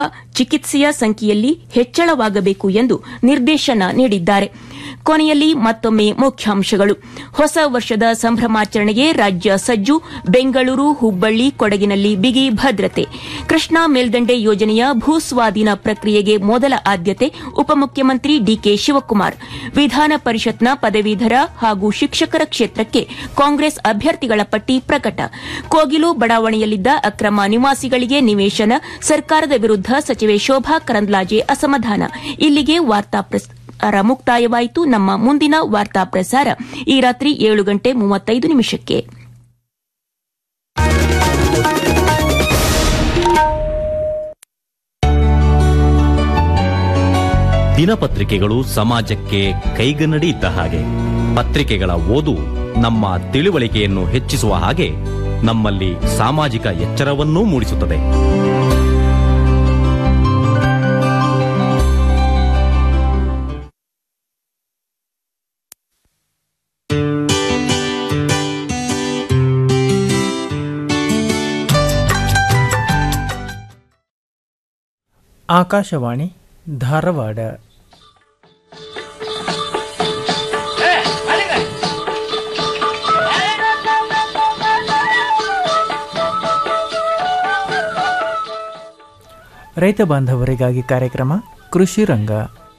ಚಿಕಿತ್ಸೆಯ ಸಂಖ್ಯೆಯಲ್ಲಿ ಹೆಚ್ಚಳವಾಗಬೇಕು ಎಂದು ನಿರ್ದೇಶನ ನೀಡಿದ್ದಾರೆ ಕೊನೆಯಲ್ಲಿ ಮತ್ತೊಮ್ಮೆ ಮುಖ್ಯಾಂಶಗಳು ಹೊಸ ವರ್ಷದ ಸಂಭ್ರಮಾಚರಣೆಗೆ ರಾಜ್ಯ ಸಜ್ಜು ಬೆಂಗಳೂರು ಹುಬ್ಬಳ್ಳಿ ಕೊಡಗಿನಲ್ಲಿ ಬಿಗಿ ಭದ್ರತೆ ಕೃಷ್ಣಾ ಮೇಲ್ದಂಡೆ ಯೋಜನೆಯ ಭೂಸ್ವಾಧೀನ ಪ್ರಕ್ರಿಯೆಗೆ ಮೊದಲ ಆದ್ಯತೆ ಉಪಮುಖ್ಯಮಂತ್ರಿ ಡಿಕೆ ಶಿವಕುಮಾರ್ ವಿಧಾನ ಪರಿಷತ್ನ ಪದವೀಧರ ಹಾಗೂ ಶಿಕ್ಷಕರ ಕ್ಷೇತ್ರಕ್ಕೆ ಕಾಂಗ್ರೆಸ್ ಅಭ್ಯರ್ಥಿಗಳ ಪಟ್ಟಿ ಪ್ರಕಟ ಕೋಗಿಲು ಬಡಾವಣೆಯಲ್ಲಿದ್ದ ಅಕ್ರಮ ನಿವಾಸಿಗಳಿಗೆ ನಿವೇಶನ ಸರ್ಕಾರದ ವಿರುದ್ದ ಸಚಿವೆ ಶೋಭಾ ಕರಂದ್ಲಾಜೆ ಅಸಮಾಧಾನ ಇಲ್ಲಿಗೆ ವಾರ್ತಾ ಪ್ರಸಾರ ಮುಕ್ತಾಯವಾಯಿತು ನಮ್ಮ ಮುಂದಿನ ವಾರ್ತಾ ಪ್ರಸಾರ ಈ ರಾತ್ರಿ ಏಳು ಗಂಟೆ ಮೂವತ್ತೈದು ನಿಮಿಷಕ್ಕೆ ದಿನಪತ್ರಿಕೆಗಳು ಸಮಾಜಕ್ಕೆ ಕೈಗನ್ನಡಿ ಇದ್ದ ಹಾಗೆ ಪತ್ರಿಕೆಗಳ ಓದು ನಮ್ಮ ತಿಳುವಳಿಕೆಯನ್ನು ಹೆಚ್ಚಿಸುವ ಹಾಗೆ ನಮ್ಮಲ್ಲಿ ಸಾಮಾಜಿಕ ಎಚ್ಚರವನ್ನೂ ಮೂಡಿಸುತ್ತದೆ ಆಕಾಶವಾಣಿ ಧಾರವಾಡ ರೈತ ಬಾಂಧವರಿಗಾಗಿ ಕಾರ್ಯಕ್ರಮ ಕೃಷಿ ರಂಗ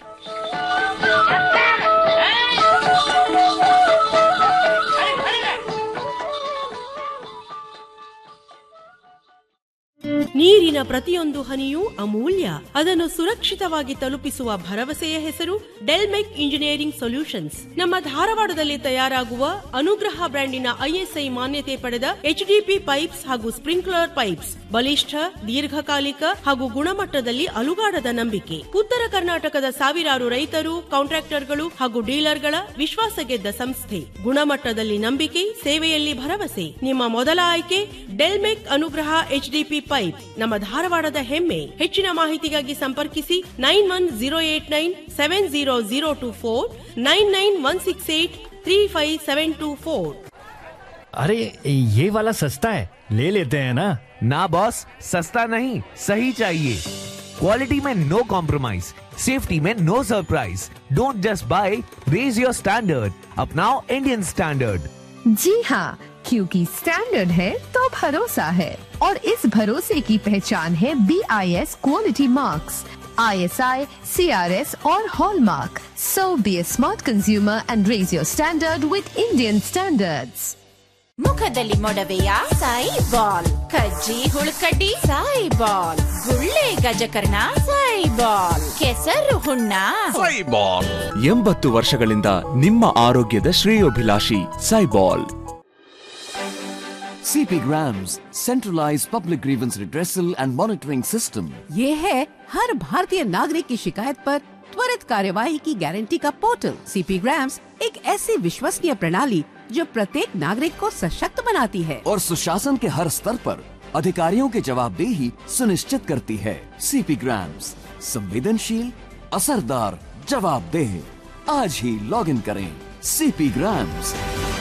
ನೀರಿನ ಪ್ರತಿಯೊಂದು ಹನಿಯೂ ಅಮೂಲ್ಯ ಅದನ್ನು ಸುರಕ್ಷಿತವಾಗಿ ತಲುಪಿಸುವ ಭರವಸೆಯ ಹೆಸರು ಡೆಲ್ಮೆಕ್ ಇಂಜಿನಿಯರಿಂಗ್ ಸೊಲ್ಯೂಷನ್ಸ್ ನಮ್ಮ ಧಾರವಾಡದಲ್ಲಿ ತಯಾರಾಗುವ ಅನುಗ್ರಹ ಬ್ರ್ಯಾಂಡಿನ ಐಎಸ್ಐ ಮಾನ್ಯತೆ ಪಡೆದ ಎಚ್ಡಿಪಿ ಪೈಪ್ಸ್ ಹಾಗೂ ಸ್ಪ್ರಿಂಕ್ಲರ್ ಪೈಪ್ಸ್ ಬಲಿಷ್ಠ ದೀರ್ಘಕಾಲಿಕ ಹಾಗೂ ಗುಣಮಟ್ಟದಲ್ಲಿ ಅಲುಗಾಡದ ನಂಬಿಕೆ ಉತ್ತರ ಕರ್ನಾಟಕದ ಸಾವಿರಾರು ರೈತರು ಕಾಂಟ್ರಾಕ್ಟರ್ಗಳು ಹಾಗೂ ಡೀಲರ್ಗಳ ವಿಶ್ವಾಸ ಗೆದ್ದ ಸಂಸ್ಥೆ ಗುಣಮಟ್ಟದಲ್ಲಿ ನಂಬಿಕೆ ಸೇವೆಯಲ್ಲಿ ಭರವಸೆ ನಿಮ್ಮ ಮೊದಲ ಆಯ್ಕೆ ಡೆಲ್ಮೆಕ್ ಅನುಗ್ರಹ ಎಚ್ಡಿಪಿ ಪೈಪ್ ನಮ್ಮ ಧಾರವಾಡದ ಹೆಮ್ಮೆ ಹೆಚ್ಚಿನ ಮಾಹಿತಿಗಾಗಿ ಸಂಪರ್ಕಿಸಿ nine one zero eight nine seven zero zero two four nine nine one six eight three five seven two four अरे ये वाला सस्ता है ले लेते हैं ना ना बॉस सस्ता नहीं सही चाहिए क्वालिटी में नो कॉम्प्रोमाइज सेफ्टी में no surprise don't just buy raise your standard अपनाओ इंडियन स्टैंडर्ड जी हाँ क्योंकि स्टैंडर्ड है तो भरोसा है और इस भरोसे की पहचान है B I S quality marks I S I C R S और hallmark so be a smart consumer and raise your standard with Indian standards ಮುಖದಲ್ಲಿ ಮೊಡವೆಯ ಸಾಯಿ ಬಾಲ್ ಕಜ್ಜಿ ಹುಳುಕಡ್ಡಿ ಸಾಯಿ ಬಾಲ್ ಗುಳ್ಳೆ ಗಜಕರ್ಣ ಸಾಯಿ ಬಾಲ್ ಕೆಸರು ಹುಣ್ಣ ಎಂಬತ್ತು ವರ್ಷಗಳಿಂದ ನಿಮ್ಮ ಆರೋಗ್ಯದ ಶ್ರೇಯೋಭಿಲಾಷಿ ಸೈಬಾಲ್ CP Grams, centralized public grievance redressal and monitoring system. ये है हर भारतीय नागरिक की शिकायत पर त्वरित कार्यवाही की गारंटी का पोर्टल सीपी ग्राम्स एक ऐसी विश्वसनीय प्रणाली जो प्रत्येक नागरिक को सशक्त बनाती है और सुशासन के हर स्तर पर अधिकारियों की जवाबदेही सुनिश्चित करती है सीपी ग्राम्स संवेदनशील असरदार जवाबदेह आज ही लॉग इन करें सीपी ग्राम्स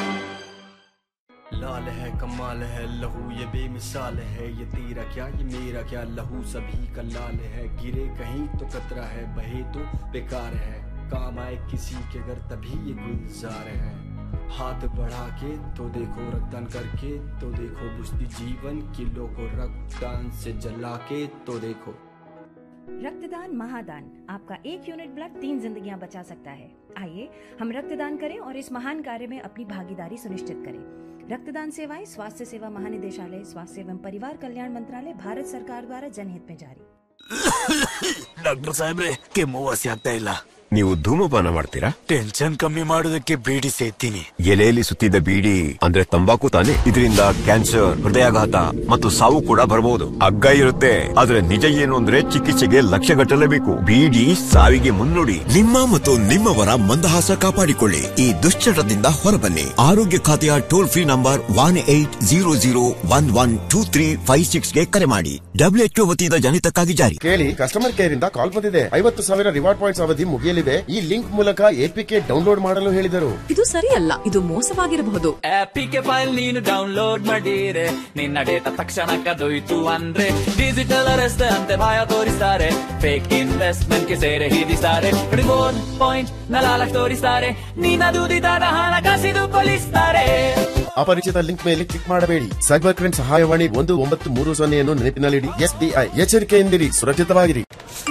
लाल है कमाल है लहू ये बेमिसाल है ये तेरा क्या ये मेरा क्या लहू सभी का लाल है गिरे कहीं तो कतरा है बहे तो बेकार है काम आए किसी के घर तभी ये गुलजार है हाथ बढ़ा के तो देखो रक्तदान करके तो देखो बुझती जीवन किलो को रक्तदान से जला के तो देखो रक्तदान महादान आपका एक यूनिट ब्लड तीन जिंदगियां बचा सकता है आइए हम रक्तदान करें और इस महान कार्य में अपनी भागीदारी सुनिश्चित करें रक्तदान सेवाएं स्वास्थ्य सेवा महानिदेशालय स्वास्थ्य एवं परिवार कल्याण मंत्रालय भारत सरकार द्वारा जनहित में जारी ಡಾಕ್ಟರ್ ಸಾಹೇಬ್ರೆ ಕೆಮ್ಮು ವಾಸಿ ಆಗ್ತಾ ಇಲ್ಲ ನೀವು ಧೂಮಪಾನ ಮಾಡ್ತೀರಾ ಟೆನ್ಷನ್ ಕಮ್ಮಿ ಮಾಡೋದಕ್ಕೆ ಬೀಡಿ ಸೇತೀನಿ ಎಲೆಯಲ್ಲಿ ಸುತ್ತಿದ ಬೀಡಿ ಅಂದ್ರೆ ತಂಬಾಕು ತಾನೆ ಇದರಿಂದ ಕ್ಯಾನ್ಸರ್ ಹೃದಯಾಘಾತ ಮತ್ತು ಸಾವು ಕೂಡ ಬರಬಹುದು ಹಗ್ಗ ಇರುತ್ತೆ ಆದ್ರೆ ನಿಜ ಏನು ಅಂದ್ರೆ ಚಿಕಿತ್ಸೆಗೆ ಲಕ್ಷ ಗಟ್ಟಲೇಬೇಕು ಬೀಡಿ ಸಾವಿಗೆ ಮುನ್ನುಡಿ ನಿಮ್ಮ ಮತ್ತು ನಿಮ್ಮವರ ಮಂದಹಾಸ ಕಾಪಾಡಿಕೊಳ್ಳಿ ಈ ದುಶ್ಚಟದಿಂದ ಹೊರಬನ್ನಿ ಆರೋಗ್ಯ ಖಾತೆಯ toll free number one eight zero zero one one two three five six ಗೆ ಕರೆ ಮಾಡಿ ಡಬ್ಲ್ಯೂಎಚ್ಒ ವತಿಯಿಂದ ಜನಿತಕ್ಕಾಗಿ ಜಾರಿ ಕೇಳಿ ಕಸ್ಟಮರ್ ಕೇರ್ ಇಂದ ಕಾಲ್ ಬಂದಿದೆ ಐವತ್ತು ಸಾವಿರ ರಿವಾರ್ಡ್ ಪಾಯಿಂಟ್ಸ್ ಅವಧಿ ಮುಗಿಯಲಿದೆ ಹೇಳಿದೆ ಈ ಲಿಂಕ್ ಮೂಲಕ ಎಪಿಕೆ ಡೌನ್ಲೋಡ್ ಮಾಡಲು ಹೇಳಿದರು ಇದು ಸರಿಯಲ್ಲ ಇದು ಮೋಸವಾಗಿರಬಹುದು ಆಪಿಗೆ ಫೈಲ್ ನೀನು ಡೌನ್ಲೋಡ್ ಮಾಡಿರೆ ನಿನ್ನ ಡೇಟಾ ತಕ್ಷಣ ಕದೊಯ್ತು ಅಂದ್ರೆ ಡಿಜಿಟಲ್ ಅರೆಸ್ಟ್ ಅಂತೆ ಭಯ ತೋರಿಸ್ತಾರೆ ಫೇಕ್ ಇನ್ವೆಸ್ಟ್ಮೆಂಟ್ ಗೆ ಸೇರೆ ಹಿಡಿಸ್ತಾರೆ ರಿವೋರ್ಡ್ ಪಾಯಿಂಟ್ ನಲಾಲಕ್ ತೋರಿಸ್ತಾರೆ ನಿನ್ನ ದುಡಿದಾದ ಹಣ ಕಸಿದು ಕೊಲಿಸ್ತಾರೆ ಅಪರಿಚಿತ ಲಿಂಕ್ ಮೇಲೆ ಕ್ಲಿಕ್ ಮಾಡಬೇಡಿ ಸೈಬರ್ ಕ್ರೈಮ್ ಸಹಾಯವಾಣಿ ಒಂದು ಒಂಬತ್ತು ಮೂರು ಸೊನ್ನೆಯನ್ನು ನೆನಪಿನಲ್ಲಿಡಿ ಎಸ್ಬಿಐ ಎಚ್ಚರಿಕೆಯಿಂದಿರಿ ಸುರಕ್ಷಿತವಾಗಿರಿ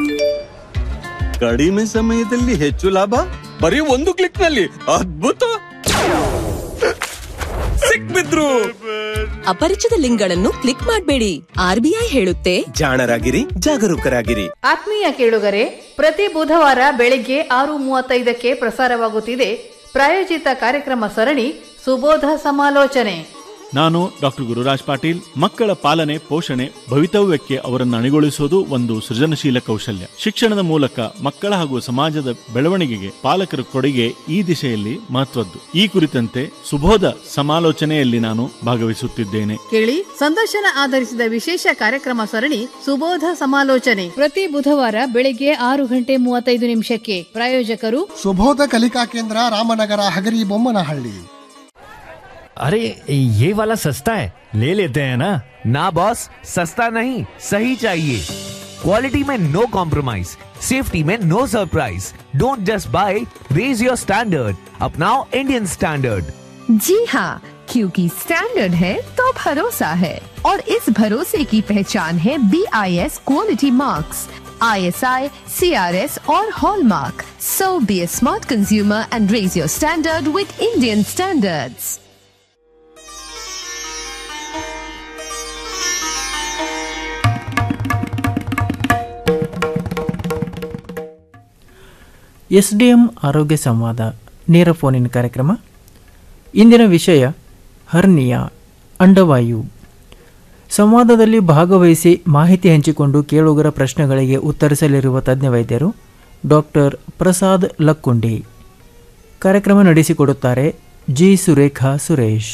ಕಡಿಮೆ ಸಮಯದಲ್ಲಿ ಹೆಚ್ಚು ಲಾಭ ಬರೀ ಒಂದು ಕ್ಲಿಕ್ ನಲ್ಲಿ ಅದ್ಭುತ ಸಿಕ್ಬಿದ್ರು ಅಪರಿಚಿತ ಲಿಂಕ್ಗಳನ್ನು ಕ್ಲಿಕ್ ಮಾಡಬೇಡಿ ಆರ್ಬಿಐ ಹೇಳುತ್ತೆ ಜಾಣರಾಗಿರಿ ಜಾಗರೂಕರಾಗಿರಿ ಆತ್ಮೀಯ ಕೇಳುಗರೆ ಪ್ರತಿ ಬುಧವಾರ ಬೆಳಿಗ್ಗೆ ಆರು ಮೂವತ್ತೈದಕ್ಕೆ ಪ್ರಸಾರವಾಗುತ್ತಿದೆ ಪ್ರಾಯೋಜಿತ ಕಾರ್ಯಕ್ರಮ ಸರಣಿ ಸುಬೋಧ ಸಮಾಲೋಚನೆ ನಾನು ಡಾಕ್ಟರ್ ಗುರುರಾಜ್ ಪಾಟೀಲ್ ಮಕ್ಕಳ ಪಾಲನೆ ಪೋಷಣೆ ಭವಿತವ್ಯಕ್ಕೆ ಅವರನ್ನು ಅಣಿಗೊಳಿಸುವುದು ಒಂದು ಸೃಜನಶೀಲ ಕೌಶಲ್ಯ ಶಿಕ್ಷಣದ ಮೂಲಕ ಮಕ್ಕಳ ಹಾಗೂ ಸಮಾಜದ ಬೆಳವಣಿಗೆಗೆ ಪಾಲಕರ ಕೊಡುಗೆ ಈ ದಿಶೆಯಲ್ಲಿ ಮಹತ್ವದ್ದು ಈ ಕುರಿತಂತೆ ಸುಬೋಧ ಸಮಾಲೋಚನೆಯಲ್ಲಿ ನಾನು ಭಾಗವಹಿಸುತ್ತಿದ್ದೇನೆ ಕೇಳಿ ಸಂದರ್ಶನ ಆಧರಿಸಿದ ವಿಶೇಷ ಕಾರ್ಯಕ್ರಮ ಸರಣಿ ಸುಬೋಧ ಸಮಾಲೋಚನೆ ಪ್ರತಿ ಬುಧವಾರ ಬೆಳಿಗ್ಗೆ ಆರು ಗಂಟೆ ಮೂವತ್ತೈದು ನಿಮಿಷಕ್ಕೆ ಪ್ರಾಯೋಜಕರು ಸುಬೋಧ ಕಲಿಕಾ ಕೇಂದ್ರ ರಾಮನಗರ ಹಗರಿ ಬೊಮ್ಮನಹಳ್ಳಿ अरे ये वाला सस्ता है ले लेते हैं ना ना बॉस सस्ता नहीं सही चाहिए क्वालिटी में नो कॉम्प्रोमाइज सेफ्टी में no surprise don't just buy raise your standard अपनाओ इंडियन स्टैंडर्ड जी हाँ क्योंकि स्टैंडर्ड है तो भरोसा है और इस भरोसे की पहचान है B I S quality marks I S I C R S और hallmark so be a smart consumer and raise your standard with Indian standards S D M ಆರೋಗ್ಯ ಸಂವಾದ ನೇರ ಫೋನಿನ ಕಾರ್ಯಕ್ರಮ ಇಂದಿನ ವಿಷಯ ಹರ್ನಿಯ ಅಂಡವಾಯು ಸಂವಾದದಲ್ಲಿ ಭಾಗವಹಿಸಿ ಮಾಹಿತಿ ಹಂಚಿಕೊಂಡು ಕೇಳುಗರ ಪ್ರಶ್ನೆಗಳಿಗೆ ಉತ್ತರಿಸಲಿರುವ ತಜ್ಞ ವೈದ್ಯರು ಡಾಕ್ಟರ್ ಪ್ರಸಾದ್ ಲಕ್ಕುಂಡಿ ಕಾರ್ಯಕ್ರಮ ನಡೆಸಿಕೊಡುತ್ತಾರೆ ಜಿ ಸುರೇಖಾ ಸುರೇಶ್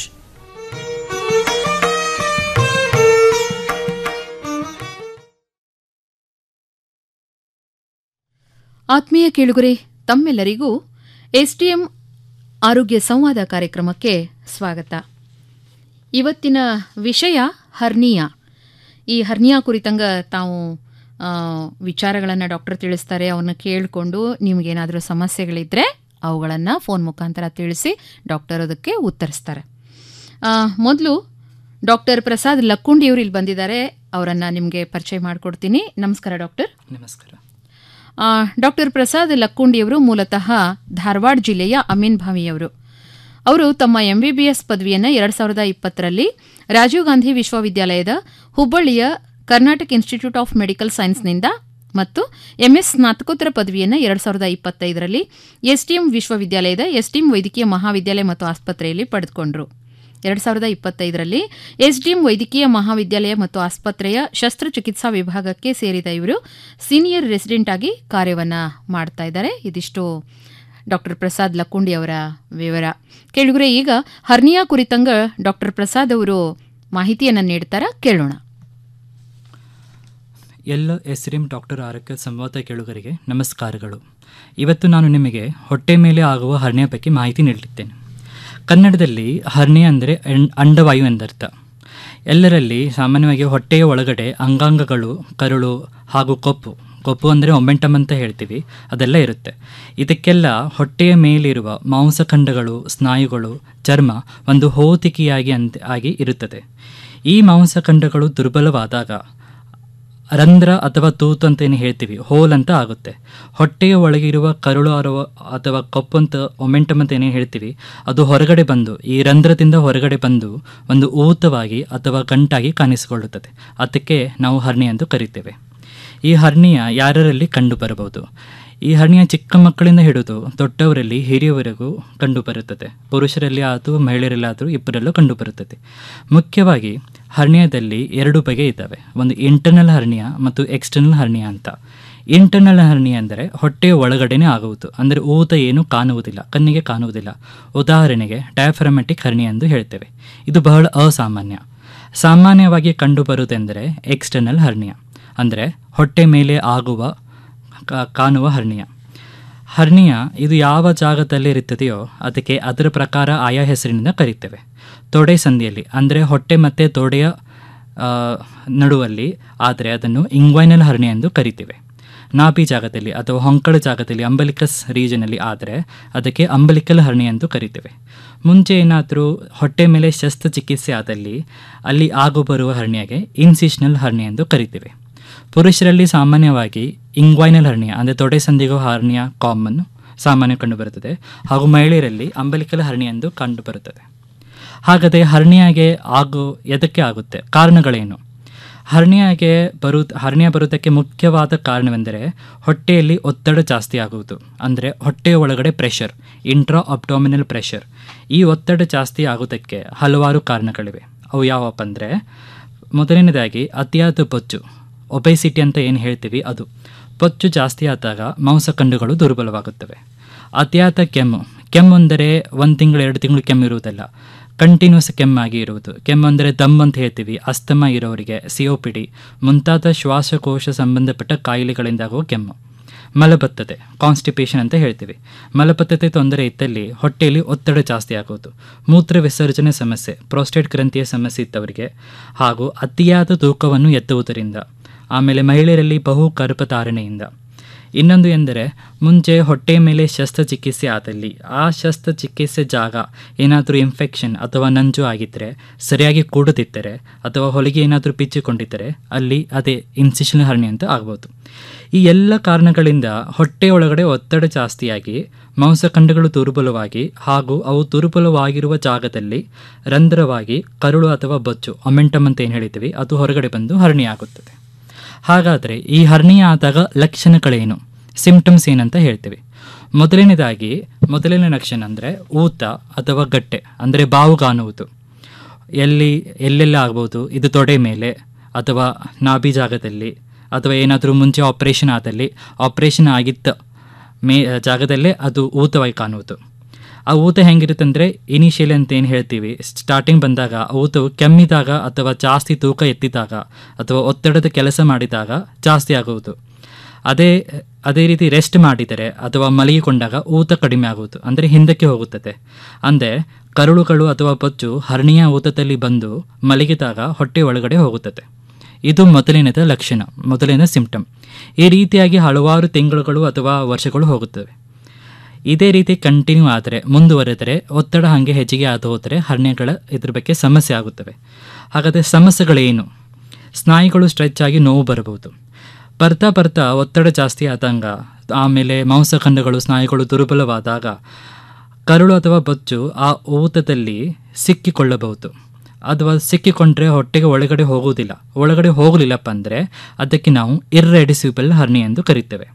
ಆತ್ಮೀಯ ಕೇಳುಗರೆ ತಮ್ಮೆಲ್ಲರಿಗೂ ಎಸ್ಡಿಎಂ ಆರೋಗ್ಯ ಸಂವಾದ ಕಾರ್ಯಕ್ರಮಕ್ಕೆ ಸ್ವಾಗತ ಇವತ್ತಿನ ವಿಷಯ ಹರ್ನಿಯಾ ಈ ಹರ್ನಿಯಾ ಕುರಿತಂಗ ತಾವು ವಿಚಾರಗಳನ್ನು ಡಾಕ್ಟರ್ ತಿಳಿಸ್ತಾರೆ ಅವನ್ನ ಕೇಳಿಕೊಂಡು ನಿಮಗೇನಾದರೂ ಸಮಸ್ಯೆಗಳಿದ್ದರೆ ಅವುಗಳನ್ನು ಫೋನ್ ಮುಖಾಂತರ ತಿಳಿಸಿ ಡಾಕ್ಟರ್ ಅದಕ್ಕೆ ಉತ್ತರಿಸ್ತಾರೆ ಮೊದಲು ಡಾಕ್ಟರ್ ಪ್ರಸಾದ್ ಲಕ್ಕುಂಡಿಯವರು ಇಲ್ಲಿ ಬಂದಿದ್ದಾರೆ ಅವರನ್ನು ನಿಮಗೆ ಪರಿಚಯ ಮಾಡಿಕೊಡ್ತೀನಿ ನಮಸ್ಕಾರ ಡಾಕ್ಟರ್ ನಮಸ್ಕಾರ ಡಾಕ್ಟರ್ ಪ್ರಸಾದ್ ಲಕ್ಕುಂಡಿಯವರು ಮೂಲತಃ ಧಾರವಾಡ ಜಿಲ್ಲೆಯ ಅಮೀನ್ ಭಾವಿಯವರು ಅವರು ತಮ್ಮ ಎಂಬಿಬಿಎಸ್ ಪದವಿಯನ್ನು ಎರಡು ಸಾವಿರದ ಇಪ್ಪತ್ತರಲ್ಲಿ ರಾಜೀವ್ ಗಾಂಧಿ ವಿಶ್ವವಿದ್ಯಾಲಯದ ಹುಬ್ಬಳ್ಳಿಯ ಕರ್ನಾಟಕ ಇನ್ಸ್ಟಿಟ್ಯೂಟ್ ಆಫ್ ಮೆಡಿಕಲ್ ಸೈನ್ಸ್ನಿಂದ ಮತ್ತು ಎಂಎಸ್ ಸ್ನಾತಕೋತ್ತರ ಪದವಿಯನ್ನು ಎರಡು ಸಾವಿರದ ಇಪ್ಪತ್ತೈದರಲ್ಲಿ ಎಸ್ಟಿಎಂ ವಿಶ್ವವಿದ್ಯಾಲಯದ ಎಸ್ಟಿಎಂ ವೈದ್ಯಕೀಯ ಮಹಾವಿದ್ಯಾಲಯ ಮತ್ತು ಆಸ್ಪತ್ರೆಯಲ್ಲಿ ಪಡೆದುಕೊಂಡರು ಎರಡು ಸಾವಿರದ ಇಪ್ಪತ್ತೈದರಲ್ಲಿ ಎಸ್ಡಿಎಂ ವೈದ್ಯಕೀಯ ಮಹಾವಿದ್ಯಾಲಯ ಮತ್ತು ಆಸ್ಪತ್ರೆಯ ಶಸ್ತ್ರಚಿಕಿತ್ಸಾ ವಿಭಾಗಕ್ಕೆ ಸೇರಿದ ಇವರು ಸೀನಿಯರ್ ರೆಸಿಡೆಂಟ್ ಆಗಿ ಕಾರ್ಯವನ್ನು ಮಾಡ್ತಾ ಇದ್ದಾರೆ ಇದಿಷ್ಟು ಡಾಕ್ಟರ್ ಪ್ರಸಾದ್ ಲಕ್ಕುಂಡಿ ಅವರ ವಿವರ ಕೇಳಿದ್ರೆ ಈಗ ಹರ್ನಿಯಾ ಕುರಿತಂಗ ಡಾಕ್ಟರ್ ಪ್ರಸಾದ್ ಅವರು ಮಾಹಿತಿಯನ್ನು ನೀಡ್ತಾರ ಕೇಳೋಣ ಎಲ್ಲ ಎಸ್ರಿಂ ಡಾಕ್ಟರ್ ಆರೋಗ್ಯ ಸಂವಾದ ಕೇಳುಗರಿಗೆ ನಮಸ್ಕಾರಗಳು ಇವತ್ತು ನಾನು ನಿಮಗೆ ಹೊಟ್ಟೆ ಮೇಲೆ ಆಗುವ ಹರ್ನಿಯ ಬಗ್ಗೆ ಮಾಹಿತಿ ನೀಡಲಿದ್ದೇನೆ ಕನ್ನಡದಲ್ಲಿ ಹರ್ನಿಯ ಅಂದರೆ ಅಂಡವಾಯು ಎಂದರ್ಥ ಎಲ್ಲರಲ್ಲಿ ಸಾಮಾನ್ಯವಾಗಿ ಹೊಟ್ಟೆಯ ಒಳಗಡೆ ಅಂಗಾಂಗಗಳು ಕರುಳು ಹಾಗೂ ಕೊಪ್ಪು ಕೊಪ್ಪು ಅಂದರೆ ಒಮೆಂಟಮ್ ಅಂತ ಹೇಳ್ತೀವಿ ಅದೆಲ್ಲ ಇರುತ್ತೆ ಇದಕ್ಕೆಲ್ಲ ಹೊಟ್ಟೆಯ ಮೇಲಿರುವ ಮಾಂಸಖಂಡಗಳು ಸ್ನಾಯುಗಳು ಚರ್ಮ ಒಂದು ಹೋತಿಕೆಯಾಗಿ ಅಂತ ಆಗಿ ಇರುತ್ತದೆ ಈ ಮಾಂಸಖಂಡಗಳು ದುರ್ಬಲವಾದಾಗ ರಂಧ್ರ ಅಥವಾ ತೂತು ಅಂತ ಏನು ಹೇಳ್ತೀವಿ ಹೋಲ್ ಅಂತ ಆಗುತ್ತೆ ಹೊಟ್ಟೆಯ ಒಳಗಿರುವ ಕರುಳು ಅರವ ಅಥವಾ ಕಪ್ಪು ಅಂತ ಒಮೆಂಟಮ್ ಅಂತ ಏನೇನು ಹೇಳ್ತೀವಿ ಅದು ಹೊರಗಡೆ ಬಂದು ಈ ರಂಧ್ರದಿಂದ ಹೊರಗಡೆ ಬಂದು ಒಂದು ಊತವಾಗಿ ಅಥವಾ ಗಂಟಾಗಿ ಕಾಣಿಸಿಕೊಳ್ಳುತ್ತದೆ ಅದಕ್ಕೆ ನಾವು ಹರ್ನಿ ಎಂದು ಕರಿತೇವೆ ಈ ಹರ್ನಿಯ ಯಾರಲ್ಲಿ ಕಂಡು ಬರಬಹುದು ಈ ಹರ್ನಿಯ ಚಿಕ್ಕ ಮಕ್ಕಳಿಂದ ಹಿಡಿದು ದೊಡ್ಡವರಲ್ಲಿ ಹಿರಿಯವರೆಗೂ ಕಂಡುಬರುತ್ತದೆ ಪುರುಷರಲ್ಲಿ ಆದರೂ ಮಹಿಳೆಯರಲ್ಲಿ ಆದರೂ ಇಬ್ಬರಲ್ಲೂ ಕಂಡುಬರುತ್ತದೆ ಮುಖ್ಯವಾಗಿ ಹರ್ನಿಯಾದಲ್ಲಿ ಎರಡು ಬಗೆ ಇದ್ದಾವೆ ಒಂದು ಇಂಟರ್ನಲ್ ಹರ್ನಿಯ ಮತ್ತು ಎಕ್ಸ್ಟರ್ನಲ್ ಹರ್ನಿಯ ಅಂತ ಇಂಟರ್ನಲ್ ಹರ್ನಿಯ ಅಂದರೆ ಹೊಟ್ಟೆಯ ಒಳಗಡೆನೇ ಆಗುವುದು ಅಂದರೆ ಊತ ಏನು ಕಾಣುವುದಿಲ್ಲ ಕಣ್ಣಿಗೆ ಕಾಣುವುದಿಲ್ಲ ಉದಾಹರಣೆಗೆ ಡಯಾಫ್ರಮೆಟಿಕ್ ಹರ್ನಿಯ ಎಂದು ಹೇಳ್ತೇವೆ ಇದು ಬಹಳ ಅಸಾಮಾನ್ಯ ಸಾಮಾನ್ಯವಾಗಿ ಕಂಡುಬರುವುದೆಂದರೆ ಎಕ್ಸ್ಟರ್ನಲ್ ಹರ್ನಿಯ ಅಂದರೆ ಹೊಟ್ಟೆ ಮೇಲೆ ಆಗುವ ಕಾಣುವ ಹರ್ನಿಯ ಹರ್ನಿಯ ಇದು ಯಾವ ಜಾಗದಲ್ಲಿ ಇರುತ್ತದೆಯೋ ಅದಕ್ಕೆ ಅದರ ಪ್ರಕಾರ ಆಯಾ ಹೆಸರಿನಿಂದ ಕರೀತೇವೆ ತೊಡೆ ಸಂಧಿಯಲ್ಲಿ ಅಂದರೆ ಹೊಟ್ಟೆ ಮತ್ತು ತೊಡೆಯ ಆ, ನಡುವಲ್ಲಿ ಆದರೆ ಅದನ್ನು ಇಂಗ್ವೈನಲ್ ಹರ್ನಿ ಎಂದು ಕರಿತೇವೆ ನಾಭಿ ಜಾಗದಲ್ಲಿ ಅಥವಾ ಹೊಂಕಳ ಜಾಗದಲ್ಲಿ ಅಂಬಲಿಕಸ್ ರೀಜನಲ್ಲಿ ಆದರೆ ಅದಕ್ಕೆ ಅಂಬಲಿಕಲ್ ಹರ್ನಿ ಎಂದು ಕರಿತೇವೆ ಮುಂಚೆ ಏನಾದರೂ ಹೊಟ್ಟೆ ಮೇಲೆ ಶಸ್ತ್ರಚಿಕಿತ್ಸೆ ಆದಲ್ಲಿ ಅಲ್ಲಿ ಆಗು ಬರುವ ಹರ್ನಿಯಾಗೆ ಇನ್ಸಿಷನಲ್ ಹರ್ನಿ ಎಂದು ಕರಿತೇವೆ ಪುರುಷರಲ್ಲಿ ಸಾಮಾನ್ಯವಾಗಿ ಇಂಗ್ವೈನಲ್ ಹರ್ನಿಯ ಅಂದರೆ ತೊಡೆ ಸಂಧಿಗೋ ಹರ್ನಿಯ ಕಾಮನ್ ಸಾಮಾನ್ಯ ಕಂಡುಬರುತ್ತದೆ ಹಾಗೂ ಮಹಿಳೆಯರಲ್ಲಿ ಅಂಬಲಿಕಲ್ ಹರ್ನಿ ಎಂದು ಕಂಡುಬರುತ್ತದೆ ಹಾಗಾದರೆ ಹರ್ನಿಯಾಗೆ ಆಗು ಎದಕ್ಕೆ ಆಗುತ್ತೆ ಕಾರಣಗಳೇನು ಹರ್ನಿಯಾಗೆ ಬರು ಹರ್ನಿಯ ಬರುವುದಕ್ಕೆ ಮುಖ್ಯವಾದ ಕಾರಣವೆಂದರೆ ಹೊಟ್ಟೆಯಲ್ಲಿ ಒತ್ತಡ ಜಾಸ್ತಿ ಆಗುವುದು ಅಂದರೆ ಹೊಟ್ಟೆಯ ಒಳಗಡೆ ಪ್ರೆಷರ್ ಇಂಟ್ರಾ ಅಬ್ಡಾಮಿನಲ್ ಪ್ರೆಷರ್ ಈ ಒತ್ತಡ ಜಾಸ್ತಿ ಆಗೋದಕ್ಕೆ ಹಲವಾರು ಕಾರಣಗಳಿವೆ ಅವು ಯಾವಪ್ಪ ಅಂದರೆ ಮೊದಲನೇದಾಗಿ ಅತಿಯಾದ ಬೊಜ್ಜು ಒಬೈಸಿಟಿ ಅಂತ ಏನು ಹೇಳ್ತೀವಿ ಅದು ಬೊಜ್ಜು ಜಾಸ್ತಿ ಆದಾಗ ಮಾಂಸಖಂಡಗಳು ದುರ್ಬಲವಾಗುತ್ತವೆ ಅತಿಯಾದ ಕೆಮ್ಮು ಕೆಮ್ಮು ಅಂದರೆ ಒಂದು ತಿಂಗಳು ಎರಡು ತಿಂಗಳು ಕೆಮ್ಮು ಇರುವುದಲ್ಲ ಕಂಟಿನ್ಯೂಸ್ ಕೆಮ್ಮಾಗಿ ಇರುವುದು ಕೆಮ್ಮು ಅಂದರೆ ದಮ್ ಅಂತ ಹೇಳ್ತೀವಿ ಅಸ್ತಮ ಇರೋರಿಗೆ ಸಿಒಪಿಡಿ ಮುಂತಾದ ಶ್ವಾಸಕೋಶ ಸಂಬಂಧಪಟ್ಟ ಕಾಯಿಲೆಗಳಿಂದಾಗುವ ಕೆಮ್ಮು ಮಲಬದ್ಧತೆ ಕಾನ್ಸ್ಟಿಪೇಷನ್ ಅಂತ ಹೇಳ್ತೀವಿ ಮಲಬದ್ಧತೆ ತೊಂದರೆ ಇದ್ದಲ್ಲಿ ಹೊಟ್ಟೆಯಲ್ಲಿ ಒತ್ತಡ ಜಾಸ್ತಿ ಆಗೋದು ಮೂತ್ರ ವಿಸರ್ಜನೆ ಸಮಸ್ಯೆ ಪ್ರೋಸ್ಟೇಟ್ ಗ್ರಂಥಿಯ ಸಮಸ್ಯೆ ಇದ್ದವರಿಗೆ ಹಾಗೂ ಅತಿಯಾದ ತೂಕವನ್ನು ಎತ್ತುವುದರಿಂದ ಆಮೇಲೆ ಮಹಿಳೆಯರಲ್ಲಿ ಬಹು ಗರ್ಭಧಾರಣೆಯಿಂದ ಇನ್ನೊಂದು ಎಂದರೆ ಮುಂಚೆ ಹೊಟ್ಟೆ ಮೇಲೆ ಶಸ್ತ್ರಚಿಕಿತ್ಸೆ ಆದಲ್ಲಿ ಆ ಶಸ್ತ್ರಚಿಕಿತ್ಸೆ ಜಾಗ ಏನಾದರೂ ಇನ್ಫೆಕ್ಷನ್ ಅಥವಾ ನಂಜು ಆಗಿದ್ದರೆ ಸರಿಯಾಗಿ ಕೂಡದಿದ್ದರೆ ಅಥವಾ ಹೊಲಿಗೆ ಏನಾದರೂ ಬಿಚ್ಚಿಕೊಂಡಿದ್ದರೆ ಅಲ್ಲಿ ಅದೇ ಇನ್ಸಿಷನ್ ಹರ್ನಿ ಅಂತ ಆಗ್ಬೋದು ಈ ಎಲ್ಲ ಕಾರಣಗಳಿಂದ ಹೊಟ್ಟೆ ಒಳಗಡೆ ಒತ್ತಡ ಜಾಸ್ತಿಯಾಗಿ ಮಾಂಸಖಂಡಗಳು ದುರ್ಬಲವಾಗಿ ಹಾಗೂ ಅವು ದುರ್ಬಲವಾಗಿರುವ ಜಾಗದಲ್ಲಿ ರಂಧ್ರವಾಗಿ ಕರುಳು ಅಥವಾ ಬೊಚ್ಚು ಅಮೆಂಟಮ್ ಅಂತ ಏನು ಹೇಳ್ತೀವಿ ಅದು ಹೊರಗಡೆ ಬಂದು ಹರ್ನಿ ಆಗುತ್ತದೆ ಹಾಗಾದರೆ ಈ ಹರ್ನಿಯ ಆದಾಗ ಲಕ್ಷಣಗಳೇನು ಸಿಂಪ್ಟಮ್ಸ್ ಏನಂತ ಹೇಳ್ತೀವಿ ಮೊದಲನೇದಾಗಿ ಮೊದಲನೇ ಲಕ್ಷಣ ಅಂದರೆ ಊತ ಅಥವಾ ಗಟ್ಟೆ ಅಂದರೆ ಬಾವು ಕಾಣುವುದು ಎಲ್ಲಿ ಎಲ್ಲೆಲ್ಲ ಆಗ್ಬೋದು ಇದು ತೊಡೆ ಮೇಲೆ ಅಥವಾ ನಾಭಿ ಜಾಗದಲ್ಲಿ ಅಥವಾ ಏನಾದರೂ ಮುಂಚೆ ಆಪ್ರೇಷನ್ ಆದಲ್ಲಿ ಆಪ್ರೇಷನ್ ಆಗಿದ್ದ ಮೇ ಜಾಗದಲ್ಲೇ ಅದು ಊತವಾಗಿ ಕಾಣುವುದು ಆ ಊತ ಹೆಂಗಿರುತ್ತೆ ಅಂದರೆ ಇನಿಷಿಯಲಿ ಅಂತ ಏನು ಹೇಳ್ತೀವಿ ಸ್ಟಾರ್ಟಿಂಗ್ ಬಂದಾಗ ಆ ಊತವು ಕೆಮ್ಮಿದಾಗ ಅಥವಾ ಜಾಸ್ತಿ ತೂಕ ಎತ್ತಿದಾಗ ಅಥವಾ ಒತ್ತಡದ ಕೆಲಸ ಮಾಡಿದಾಗ ಜಾಸ್ತಿ ಆಗುವುದು ಅದೇ ಅದೇ ರೀತಿ ರೆಸ್ಟ್ ಮಾಡಿದರೆ ಅಥವಾ ಮಲಗಿಕೊಂಡಾಗ ಊತ ಕಡಿಮೆ ಆಗುವುದು ಅಂದರೆ ಹಿಂದಕ್ಕೆ ಹೋಗುತ್ತದೆ ಅಂದರೆ ಕರುಳುಗಳು ಅಥವಾ ಬೊಚ್ಚು ಹರ್ನಿಯ ಊತದಲ್ಲಿ ಬಂದು ಮಲಗಿದಾಗ ಹೊಟ್ಟೆ ಒಳಗಡೆ ಹೋಗುತ್ತದೆ ಇದು ಮೊದಲನೇದ ಲಕ್ಷಣ ಮೊದಲನೇ ಸಿಂಪ್ಟಮ್ ಈ ರೀತಿಯಾಗಿ ಹಲವಾರು ತಿಂಗಳುಗಳು ಅಥವಾ ವರ್ಷಗಳು ಹೋಗುತ್ತವೆ ಇದೇ ರೀತಿ ಕಂಟಿನ್ಯೂ ಆದರೆ ಮುಂದುವರೆದರೆ ಒತ್ತಡ ಹಾಗೆ ಹೆಚ್ಚಿಗೆ ಆದ ಹೋದರೆ ಹರ್ನಿಯಗಳ ಇದ್ರ ಬಗ್ಗೆ ಸಮಸ್ಯೆ ಆಗುತ್ತವೆ ಹಾಗಾದರೆ ಸಮಸ್ಯೆಗಳೇನು ಸ್ನಾಯುಗಳು ಸ್ಟ್ರೆಚ್ ಆಗಿ ನೋವು ಬರಬಹುದು ಬರ್ತಾ ಬರ್ತಾ ಒತ್ತಡ ಜಾಸ್ತಿ ಆದಂಗ ಆಮೇಲೆ ಮಾಂಸಖಂಡಗಳು ಸ್ನಾಯುಗಳು ದುರ್ಬಲವಾದಾಗ ಕರುಳು ಅಥವಾ ಬೊಚ್ಚು ಆ ಊತದಲ್ಲಿ ಸಿಕ್ಕಿಕೊಳ್ಳಬಹುದು ಅಥವಾ ಸಿಕ್ಕಿಕೊಂಡ್ರೆ ಹೊಟ್ಟೆಗೆ ಒಳಗಡೆ ಹೋಗುವುದಿಲ್ಲ ಒಳಗಡೆ ಹೋಗಲಿಲ್ಲಪ್ಪ ಅಂದರೆ ಅದಕ್ಕೆ ನಾವು ಇರ್ರೆಡಿಸಿಬಲ್ ಹರ್ನಿ ಎಂದು ಕರಿತೇವೆ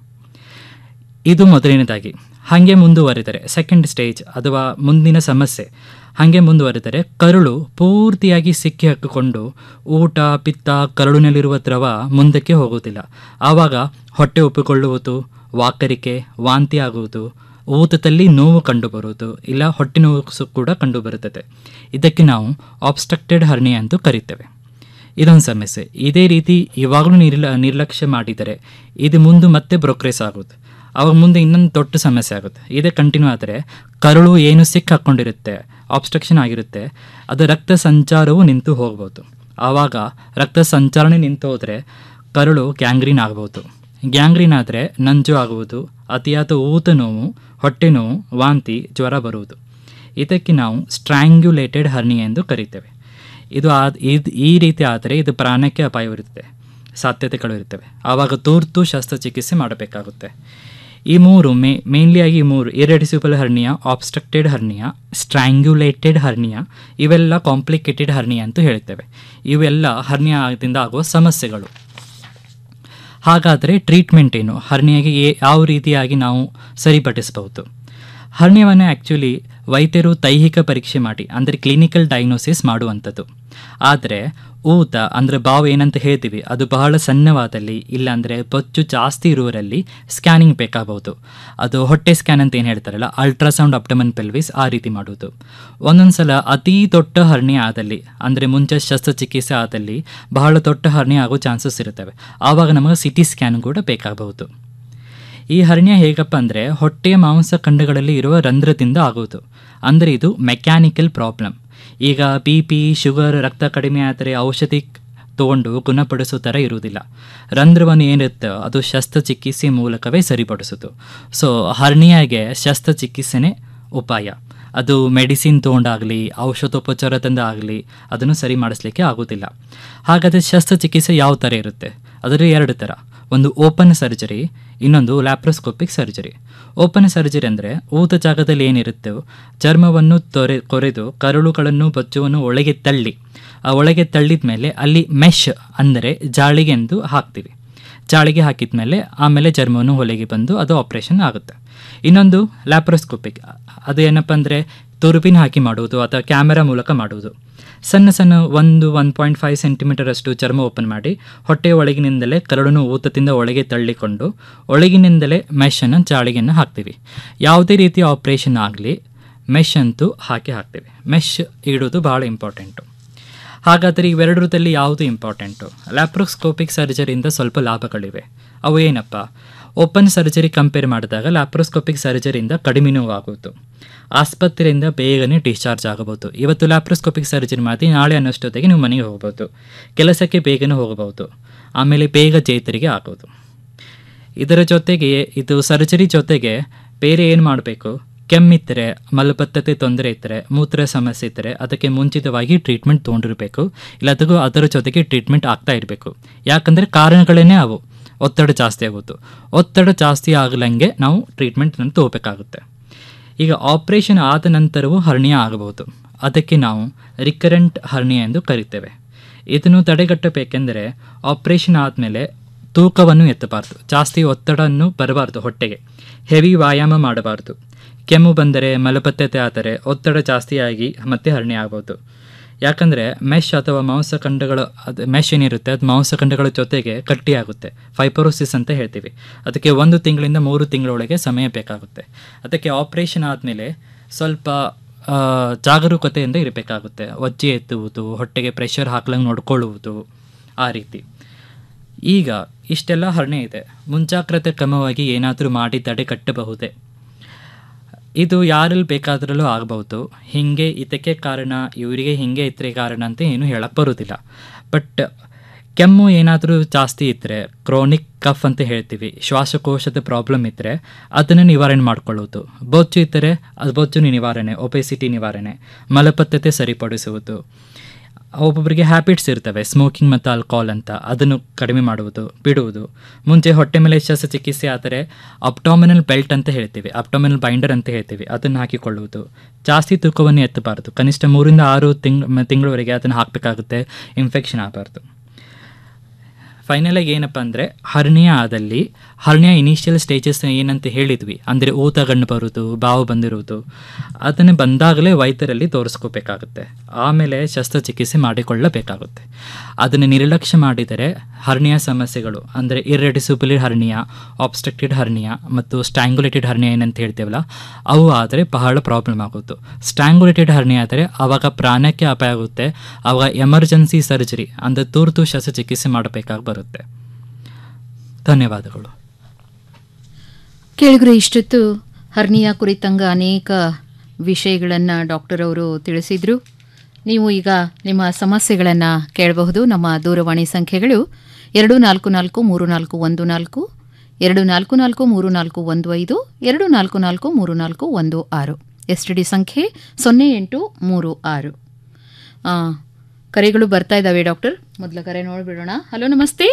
ಇದು ಮೊದಲನೇದಾಗಿ ಹಾಗೆ ಮುಂದುವರೆದರೆ ಸೆಕೆಂಡ್ ಸ್ಟೇಜ್ ಅಥವಾ ಮುಂದಿನ ಸಮಸ್ಯೆ ಹಾಗೆ ಮುಂದುವರೆದರೆ ಕರುಳು ಪೂರ್ತಿಯಾಗಿ ಸಿಕ್ಕಿ ಹಾಕಿಕೊಂಡು ಊಟ ಪಿತ್ತ ಕರುಳಿನಲ್ಲಿರುವ ದ್ರವ ಮುಂದಕ್ಕೆ ಹೋಗುವುದಿಲ್ಲ ಆವಾಗ ಹೊಟ್ಟೆ ಒಪ್ಪಿಕೊಳ್ಳುವುದು ವಾಕರಿಕೆ ವಾಂತಿ ಆಗುವುದು ಊತದಲ್ಲಿ ನೋವು ಕಂಡುಬರುವುದು ಇಲ್ಲ ಹೊಟ್ಟೆ ನೋವು ಸು- ಕೂಡ ಕಂಡುಬರುತ್ತದೆ ಇದಕ್ಕೆ ನಾವು ಆಬ್ಸ್ಟ್ರಕ್ಟೆಡ್ ಹರ್ನಿ ಎಂದು ಕರಿತೇವೆ ಇದೊಂದು ಸಮಸ್ಯೆ ಇದೇ ರೀತಿ ಇವಾಗಲೂ ನಿರ್ಲ ನಿರ್ಲಕ್ಷ್ಯ ಮಾಡಿದರೆ ಇದು ಮುಂದೆ ಮತ್ತೆ ಬ್ರೋಕ್ರೇಸ್ ಆಗುತ್ತೆ ಅವಾಗ ಮುಂದೆ ಇನ್ನೊಂದು ದೊಡ್ಡ ಸಮಸ್ಯೆ ಆಗುತ್ತೆ ಇದೇ ಕಂಟಿನ್ಯೂ ಆದರೆ ಕರುಳು ಏನು ಸಿಕ್ ಹಾಕ್ಕೊಂಡಿರುತ್ತೆ ಆಬ್ಸ್ಟ್ರಕ್ಷನ್ ಆಗಿರುತ್ತೆ ಅದು ರಕ್ತ ಸಂಚಾರವು ನಿಂತು ಹೋಗ್ಬೋದು ಆವಾಗ ರಕ್ತ ಸಂಚಾರಣೆ ನಿಂತು ಹೋದರೆ ಕರುಳು ಗ್ಯಾಂಗ್ರೀನ್ ಆಗ್ಬೋದು ಗ್ಯಾಂಗ್ರೀನ್ ಆದರೆ ನಂಜು ಆಗುವುದು ಅತಿಯಾದ ಊತ ನೋವು ಹೊಟ್ಟೆ ನೋವು ವಾಂತಿ ಜ್ವರ ಬರುವುದು ಇದಕ್ಕೆ ನಾವು ಸ್ಟ್ರ್ಯಾಂಗ್ಯುಲೇಟೆಡ್ ಹರ್ನಿ ಎಂದು ಕರಿತೇವೆ ಇದು ಆದ ಇದು ಈ ರೀತಿ ಆದರೆ ಇದು ಪ್ರಾಣಕ್ಕೆ ಅಪಾಯವಿರುತ್ತದೆ ಸಾಧ್ಯತೆಗಳು ಇರ್ತವೆ ಆವಾಗ ತುರ್ತು ಶಸ್ತ್ರಚಿಕಿತ್ಸೆ ಮಾಡಬೇಕಾಗುತ್ತೆ ಈ ಮೂರು ಮೇ ಮೇನ್ಲಿಯಾಗಿ ಈ ಮೂರು irreducible hernia obstructed hernia strangulated hernia ಇವೆಲ್ಲ ಕಾಂಪ್ಲಿಕೇಟೆಡ್ ಹರ್ನಿಯಾ ಅಂತ ಹೇಳ್ತೇವೆ ಇವೆಲ್ಲ ಹರ್ನಿಯಾದಿಂದ ಆಗುವ ಸಮಸ್ಯೆಗಳು ಹಾಗಾದರೆ ಟ್ರೀಟ್ಮೆಂಟ್ ಏನು ಹರ್ನಿಯಾಗೆ ಏ- ಯಾವ ರೀತಿಯಾಗಿ ನಾವು ಸರಿಪಡಿಸಬಹುದು ಹರ್ನಿಯವನ್ನು ಆ್ಯಕ್ಚುಲಿ ವೈದ್ಯರು ದೈಹಿಕ ಪರೀಕ್ಷೆ ಮಾಡಿ ಅಂದರೆ ಕ್ಲಿನಿಕಲ್ ಡಯಾಗ್ನೋಸಿಸ್ ಮಾಡುವಂಥದ್ದು ಆದರೆ ಊತ ಅಂದರೆ ಬಾವು ಏನಂತ ಹೇಳ್ತೀವಿ ಅದು ಬಹಳ ಸಣ್ಣವಾದಲ್ಲಿ ಇಲ್ಲಾಂದರೆ ಬೊಚ್ಚು ಜಾಸ್ತಿ ಇರುವರಲ್ಲಿ ಸ್ಕ್ಯಾನಿಂಗ್ ಬೇಕಾಗಬಹುದು ಅದು ಹೊಟ್ಟೆ ಸ್ಕ್ಯಾನ್ ಅಂತ ಏನು ಹೇಳ್ತಾರಲ್ಲ ಅಲ್ಟ್ರಾಸೌಂಡ್ ಅಪ್ಟಮನ್ ಪೆಲ್ವಿಸ್ ಆ ರೀತಿ ಮಾಡುವುದು ಒಂದೊಂದು ಸಲ ಅತೀ ದೊಡ್ಡ ಹರ್ನಿ ಆದಲ್ಲಿ ಅಂದರೆ ಮುಂಚೆ ಶಸ್ತ್ರಚಿಕಿತ್ಸೆ ಆದಲ್ಲಿ ಬಹಳ ದೊಡ್ಡ ಹರ್ನಿ ಆಗೋ ಚಾನ್ಸಸ್ ಇರುತ್ತವೆ ಆವಾಗ ನಮಗೆ ಸಿ ಟಿ ಸ್ಕ್ಯಾನ್ ಕೂಡ ಬೇಕಾಗಬಹುದು ಈ ಹರ್ನಿಯ ಹೇಗಪ್ಪ ಅಂದರೆ ಹೊಟ್ಟೆಯ ಮಾಂಸಖಂಡಗಳಲ್ಲಿ ಇರುವ ರಂಧ್ರದಿಂದ ಆಗುವುದು ಅಂದರೆ ಇದು ಮೆಕ್ಯಾನಿಕಲ್ ಪ್ರಾಬ್ಲಮ್ ಈಗ ಬಿ ಪಿ ಶುಗರ್ ರಕ್ತ ಕಡಿಮೆ ಆದರೆ ಔಷಧಿ ತಗೊಂಡು ಗುಣಪಡಿಸೋ ಥರ ಇರುವುದಿಲ್ಲ ರಂಧ್ರವನ್ನು ಏನಿರುತ್ತೆ ಅದು ಶಸ್ತ್ರಚಿಕಿತ್ಸೆ ಮೂಲಕವೇ ಸರಿಪಡಿಸೋದು ಸೊ ಹರ್ನಿಯಾಗೆ ಶಸ್ತ್ರಚಿಕಿತ್ಸೆನೇ ಉಪಾಯ ಅದು ಮೆಡಿಸಿನ್ ತೊಗೊಂಡಾಗಲಿ ಔಷಧೋಪಚಾರದಿಂದ ಆಗಲಿ ಅದನ್ನು ಸರಿ ಮಾಡಿಸ್ಲಿಕ್ಕೆ ಆಗೋದಿಲ್ಲ ಹಾಗಾದರೆ ಶಸ್ತ್ರಚಿಕಿತ್ಸೆ ಯಾವ ಥರ ಇರುತ್ತೆ ಅದರಲ್ಲಿ ಎರಡು ಥರ ಒಂದು ಓಪನ್ ಸರ್ಜರಿ ಇನ್ನೊಂದು ಲ್ಯಾಪ್ರೋಸ್ಕೋಪಿಕ್ ಸರ್ಜರಿ ಓಪನ್ ಸರ್ಜರಿ ಅಂದರೆ ಊತ ಜಾಗದಲ್ಲಿ ಏನಿರುತ್ತೋ ಚರ್ಮವನ್ನು ತೊರೆ ಕೊರೆದು ಕರುಳುಗಳನ್ನು ಬಚ್ಚುವನ್ನು ಒಳಗೆ ತಳ್ಳಿ ಆ ಒಳಗೆ ತಳ್ಳಿದ ಮೇಲೆ ಅಲ್ಲಿ ಮೆಶ್ ಅಂದರೆ ಜಾಳಿಗೆ ಎಂದು ಹಾಕ್ತೀವಿ ಜಾಳಿಗೆ ಹಾಕಿದ ಮೇಲೆ ಆಮೇಲೆ ಚರ್ಮವನ್ನು ಹೊಲಿಗೆ ಬಂದು ಅದು ಆಪ್ರೇಷನ್ ಆಗುತ್ತೆ ಇನ್ನೊಂದು ಲ್ಯಾಪ್ರೋಸ್ಕೋಪಿಕ್ ಅದು ಏನಪ್ಪ ಅಂದರೆ ತುರುಪಿನ ಹಾಕಿ ಮಾಡುವುದು ಅಥವಾ ಕ್ಯಾಮೆರಾ ಮೂಲಕ ಮಾಡುವುದು ಸಣ್ಣ ಸಣ್ಣ ಒಂದು ಒನ್ ಪಾಯಿಂಟ್ ಫೈವ್ ಸೆಂಟಿಮೀಟರ್ ಅಷ್ಟು ಚರ್ಮ ಓಪನ್ ಮಾಡಿ ಹೊಟ್ಟೆಯ ಒಳಗಿನಿಂದಲೇ ಕರಳನ್ನು ಊತದಿಂದ ಒಳಗೆ ತಳ್ಳಿಕೊಂಡು ಒಳಗಿನಿಂದಲೇ ಮೆಷನ್ನು ಜಾಳಿಗೆಯನ್ನು ಹಾಕ್ತೀವಿ ಯಾವುದೇ ರೀತಿಯ ಆಪ್ರೇಷನ್ ಆಗಲಿ ಮೆಶ್ ಅಂತೂ ಹಾಕಿ ಹಾಕ್ತೀವಿ ಮೆಶ್ ಇಡೋದು ಭಾಳ ಇಂಪಾರ್ಟೆಂಟು ಹಾಗಾದರೆ ಇವೆರಡರಲ್ಲಿ ಯಾವುದು ಇಂಪಾರ್ಟೆಂಟು ಲ್ಯಾಪ್ರೋಸ್ಕೋಪಿಕ್ ಸರ್ಜರಿಯಿಂದ ಸ್ವಲ್ಪ ಲಾಭಗಳಿವೆ ಅವು ಏನಪ್ಪ ಓಪನ್ ಸರ್ಜರಿ ಕಂಪೇರ್ ಮಾಡಿದಾಗ ಲ್ಯಾಪ್ರೋಸ್ಕೋಪಿಕ್ ಸರ್ಜರಿಯಿಂದ ಕಡಿಮೆ ನೋವು ಆಗುವುದು ಆಸ್ಪತ್ರೆಯಿಂದ ಬೇಗನೆ ಡಿಸ್ಚಾರ್ಜ್ ಆಗಬಹುದು ಇವತ್ತು ಲ್ಯಾಪ್ರೋಸ್ಕೋಪಿಕ್ ಸರ್ಜರಿ ಮಾಡಿ ನಾಳೆ ಅನ್ನೋಷ್ಟೊತ್ತಿಗೆ ನೀವು ಮನೆಗೆ ಹೋಗ್ಬೋದು ಕೆಲಸಕ್ಕೆ ಬೇಗನೆ ಹೋಗಬಹುದು ಆಮೇಲೆ ಬೇಗ ಚೇತರಿಗೆ ಆಗೋದು ಇದರ ಜೊತೆಗೆ ಇದು ಸರ್ಜರಿ ಜೊತೆಗೆ ಬೇರೆ ಏನು ಮಾಡಬೇಕು ಕೆಮ್ಮಿದ್ದರೆ ಮಲಬದ್ಧತೆ ತೊಂದರೆ ಇದ್ದರೆ ಮೂತ್ರ ಸಮಸ್ಯೆ ಇದ್ದರೆ ಅದಕ್ಕೆ ಮುಂಚಿತವಾಗಿ ಟ್ರೀಟ್ಮೆಂಟ್ ತೊಗೊಂಡಿರಬೇಕು ಇಲ್ಲದಕ್ಕೂ ಅದರ ಜೊತೆಗೆ ಟ್ರೀಟ್ಮೆಂಟ್ ಆಗ್ತಾ ಇರಬೇಕು ಯಾಕಂದರೆ ಕಾರಣಗಳೇ ಅವು ಒತ್ತಡ ಜಾಸ್ತಿ ಆಗೋದು ಒತ್ತಡ ಜಾಸ್ತಿ ಆಗಲಂಗೆ ನಾವು ಟ್ರೀಟ್ಮೆಂಟನ್ನು ತಗೋಬೇಕಾಗುತ್ತೆ ಈಗ ಆಪ್ರೇಷನ್ ಆದ ನಂತರವೂ ಹರ್ನಿಯ ಆಗಬಹುದು ಅದಕ್ಕೆ ನಾವು ರಿಕರೆಂಟ್ ಹರ್ನಿಯ ಎಂದು ಕರಿತೇವೆ ಇದನ್ನು ತಡೆಗಟ್ಟಬೇಕೆಂದರೆ ಆಪ್ರೇಷನ್ ಆದಮೇಲೆ ತೂಕವನ್ನು ಎತ್ತಬಾರ್ದು ಜಾಸ್ತಿ ಒತ್ತಡವನ್ನು ಬರಬಾರ್ದು ಹೊಟ್ಟೆಗೆ ಹೆವಿ ವ್ಯಾಯಾಮ ಮಾಡಬಾರ್ದು ಕೆಮ್ಮು ಬಂದರೆ ಮಲಬದ್ಧತೆ ಆದರೆ ಒತ್ತಡ ಜಾಸ್ತಿಯಾಗಿ ಮತ್ತೆ ಹರ್ನಿ ಆಗ್ಬೋದು ಯಾಕಂದರೆ ಮೆಶ್ ಅಥವಾ ಮಾಂಸಖಂಡಗಳ ಅದು ಮೆಶ್ ಏನಿರುತ್ತೆ ಅದು ಮಾಂಸಖಂಡಗಳ ಜೊತೆಗೆ ಕಟ್ಟಿಯಾಗುತ್ತೆ ಫೈಪರೋಸಿಸ್ ಅಂತ ಹೇಳ್ತೀವಿ ಅದಕ್ಕೆ ಒಂದು ತಿಂಗಳಿಂದ ಮೂರು ತಿಂಗಳೊಳಗೆ ಸಮಯ ಬೇಕಾಗುತ್ತೆ ಅದಕ್ಕೆ ಆಪ್ರೇಷನ್ ಆದಮೇಲೆ ಸ್ವಲ್ಪ ಆ, ಜಾಗರೂಕತೆಯಿಂದ ಇರಬೇಕಾಗುತ್ತೆ ಒಜ್ಜೆ ಎತ್ತುವುದು ಹೊಟ್ಟೆಗೆ ಪ್ರೆಷರ್ ಹಾಕ್ಲಂಗೆ ನೋಡ್ಕೊಳ್ಳುವುದು ಆ ರೀತಿ ಈಗ ಇಷ್ಟೆಲ್ಲ ಹರ್ಣೆ ಇದೆ ಮುಂಜಾಗ್ರತೆ ಕ್ರಮವಾಗಿ ಏನಾದರೂ ಮಾಡಿ ತಡೆಗಟ್ಟಬಹುದೇ ಇದು ಯಾರಲ್ಲಿ ಬೇಕಾದ್ರಲ್ಲೂ ಆಗಬಹುದು ಹೀಗೆ ಇದಕ್ಕೆ ಕಾರಣ ಇವರಿಗೆ ಹೀಗೆ ಇದ್ರೆ ಕಾರಣ ಅಂತ ಏನು ಹೇಳಕ್ಕೆ ಬರೋದಿಲ್ಲ ಬಟ್ ಕೆಮ್ಮು ಏನಾದರೂ ಜಾಸ್ತಿ ಇದ್ದರೆ ಕ್ರೋನಿಕ್ ಕಫ್ ಅಂತ ಹೇಳ್ತೀವಿ ಶ್ವಾಸಕೋಶದ ಪ್ರಾಬ್ಲಮ್ ಇದ್ದರೆ ಅದನ್ನು ನಿವಾರಣೆ ಮಾಡ್ಕೊಳ್ಳೋದು ಬೊಜ್ಜು ಇದ್ದರೆ ಅದು ಬೊಜ್ಜು ನಿವಾರಣೆ ಒಬೆಸಿಟಿ ನಿವಾರಣೆ ಮಲಬದ್ಧತೆ ಸರಿಪಡಿಸುವುದು ಒಬ್ಬೊಬ್ಬರಿಗೆ ಹ್ಯಾಬಿಟ್ಸ್ ಇರ್ತವೆ ಸ್ಮೋಕಿಂಗ್ ಮತ್ತು ಆಲ್ಕೋಹಾಲ್ ಅಂತ ಅದನ್ನು ಕಡಿಮೆ ಮಾಡುವುದು ಬಿಡುವುದು ಮುಂಚೆ ಹೊಟ್ಟೆ ಮೇಲೆ ಶಸ್ತ್ರಚಿಕಿತ್ಸೆ ಆದರೆ ಅಪ್ಟಾಮಿನಲ್ ಬೆಲ್ಟ್ ಅಂತ ಹೇಳ್ತೀವಿ ಅಪ್ಟಾಮಿನಲ್ ಬೈಂಡರ್ ಅಂತ ಹೇಳ್ತೀವಿ ಅದನ್ನು ಹಾಕಿಕೊಳ್ಳುವುದು ಜಾಸ್ತಿ ತೂಕವನ್ನು ಎತ್ತಬಾರ್ದು ಕನಿಷ್ಠ ಮೂರಿಂದ ಆರು ತಿಂಗ್ ತಿಂಗಳವರೆಗೆ ಅದನ್ನು ಹಾಕಬೇಕಾಗುತ್ತೆ ಇನ್ಫೆಕ್ಷನ್ ಆಗಬಾರ್ದು ಫೈನಲಾಗಿ ಏನಪ್ಪ ಅಂದರೆ ಹರ್ನಿಯ ಆದಲ್ಲಿ ಹರ್ನಿಯ ಇನಿಷಿಯಲ್ ಸ್ಟೇಜಸ್ ಏನಂತ ಹೇಳಿದ್ವಿ ಅಂದರೆ ಊತಗಣ್ಣು ಬರೋದು ಬಾವು ಬಂದಿರುವುದು ಅದನ್ನು ಬಂದಾಗಲೇ ವೈದ್ಯರಲ್ಲಿ ತೋರಿಸ್ಕೋಬೇಕಾಗುತ್ತೆ ಆಮೇಲೆ ಶಸ್ತ್ರಚಿಕಿತ್ಸೆ ಮಾಡಿಕೊಳ್ಳಬೇಕಾಗುತ್ತೆ ಅದನ್ನು ನಿರ್ಲಕ್ಷ್ಯ ಮಾಡಿದರೆ ಹರ್ನಿಯ ಸಮಸ್ಯೆಗಳು ಅಂದರೆ ಇರ್ರೆಡಿಸಿಬಲಿ ಹರ್ನಿಯ ಆಬ್ಸ್ಟ್ರಕ್ಟೆಡ್ ಹರ್ನಿಯ ಮತ್ತು ಸ್ಟ್ಯಾಂಗುಲೇಟೆಡ್ ಹರ್ನಿಯ ಏನಂತ ಹೇಳ್ತೇವಲ್ಲ ಅವು ಆದರೆ ಬಹಳ ಪ್ರಾಬ್ಲಮ್ ಆಗುತ್ತೆ ಸ್ಟ್ಯಾಂಗುಲೇಟೆಡ್ ಹರ್ನಿಯ ಆದರೆ ಆವಾಗ ಪ್ರಾಣಕ್ಕೆ ಅಪಾಯ ಆಗುತ್ತೆ ಆವಾಗ ಎಮರ್ಜೆನ್ಸಿ ಸರ್ಜರಿ ಅಂದರೆ ತುರ್ತು ಶಸ್ತ್ರಚಿಕಿತ್ಸೆ ಮಾಡಬೇಕಾಗಿ ಬರುತ್ತೆ ಧನ್ಯವಾದಗಳು ಕೇಳಿದ್ರೆ ಇಷ್ಟೊತ್ತು ಹರ್ನಿಯ ಕುರಿತಂಗ ಅನೇಕ ವಿಷಯಗಳನ್ನು ಡಾಕ್ಟರ್ ಅವರು ತಿಳಿಸಿದರು ನೀವು ಈಗ ನಿಮ್ಮ ಸಮಸ್ಯೆಗಳನ್ನು ಕೇಳಬಹುದು ನಮ್ಮ ದೂರವಾಣಿ ಸಂಖ್ಯೆಗಳು ಎರಡು ನಾಲ್ಕು ನಾಲ್ಕು ಮೂರು ನಾಲ್ಕು ಒಂದು ನಾಲ್ಕು ಎರಡು ನಾಲ್ಕು ನಾಲ್ಕು ಮೂರು ನಾಲ್ಕು ಒಂದು ಐದು ಎರಡು ನಾಲ್ಕು ನಾಲ್ಕು ಮೂರು ನಾಲ್ಕು ಒಂದು ಆರು ಎಸ್ ಟಿ ಡಿ ಸಂಖ್ಯೆ ಸೊನ್ನೆ ಎಂಟು ಮೂರು ಆರು ಆ, ಕರೆಗಳು ಬರ್ತಾ ಇದ್ದಾವೆ ಡಾಕ್ಟರ್ ಮೊದಲ ಕರೆ ನೋಡಿಬಿಡೋಣ ಹಲೋ ನಮಸ್ತೆ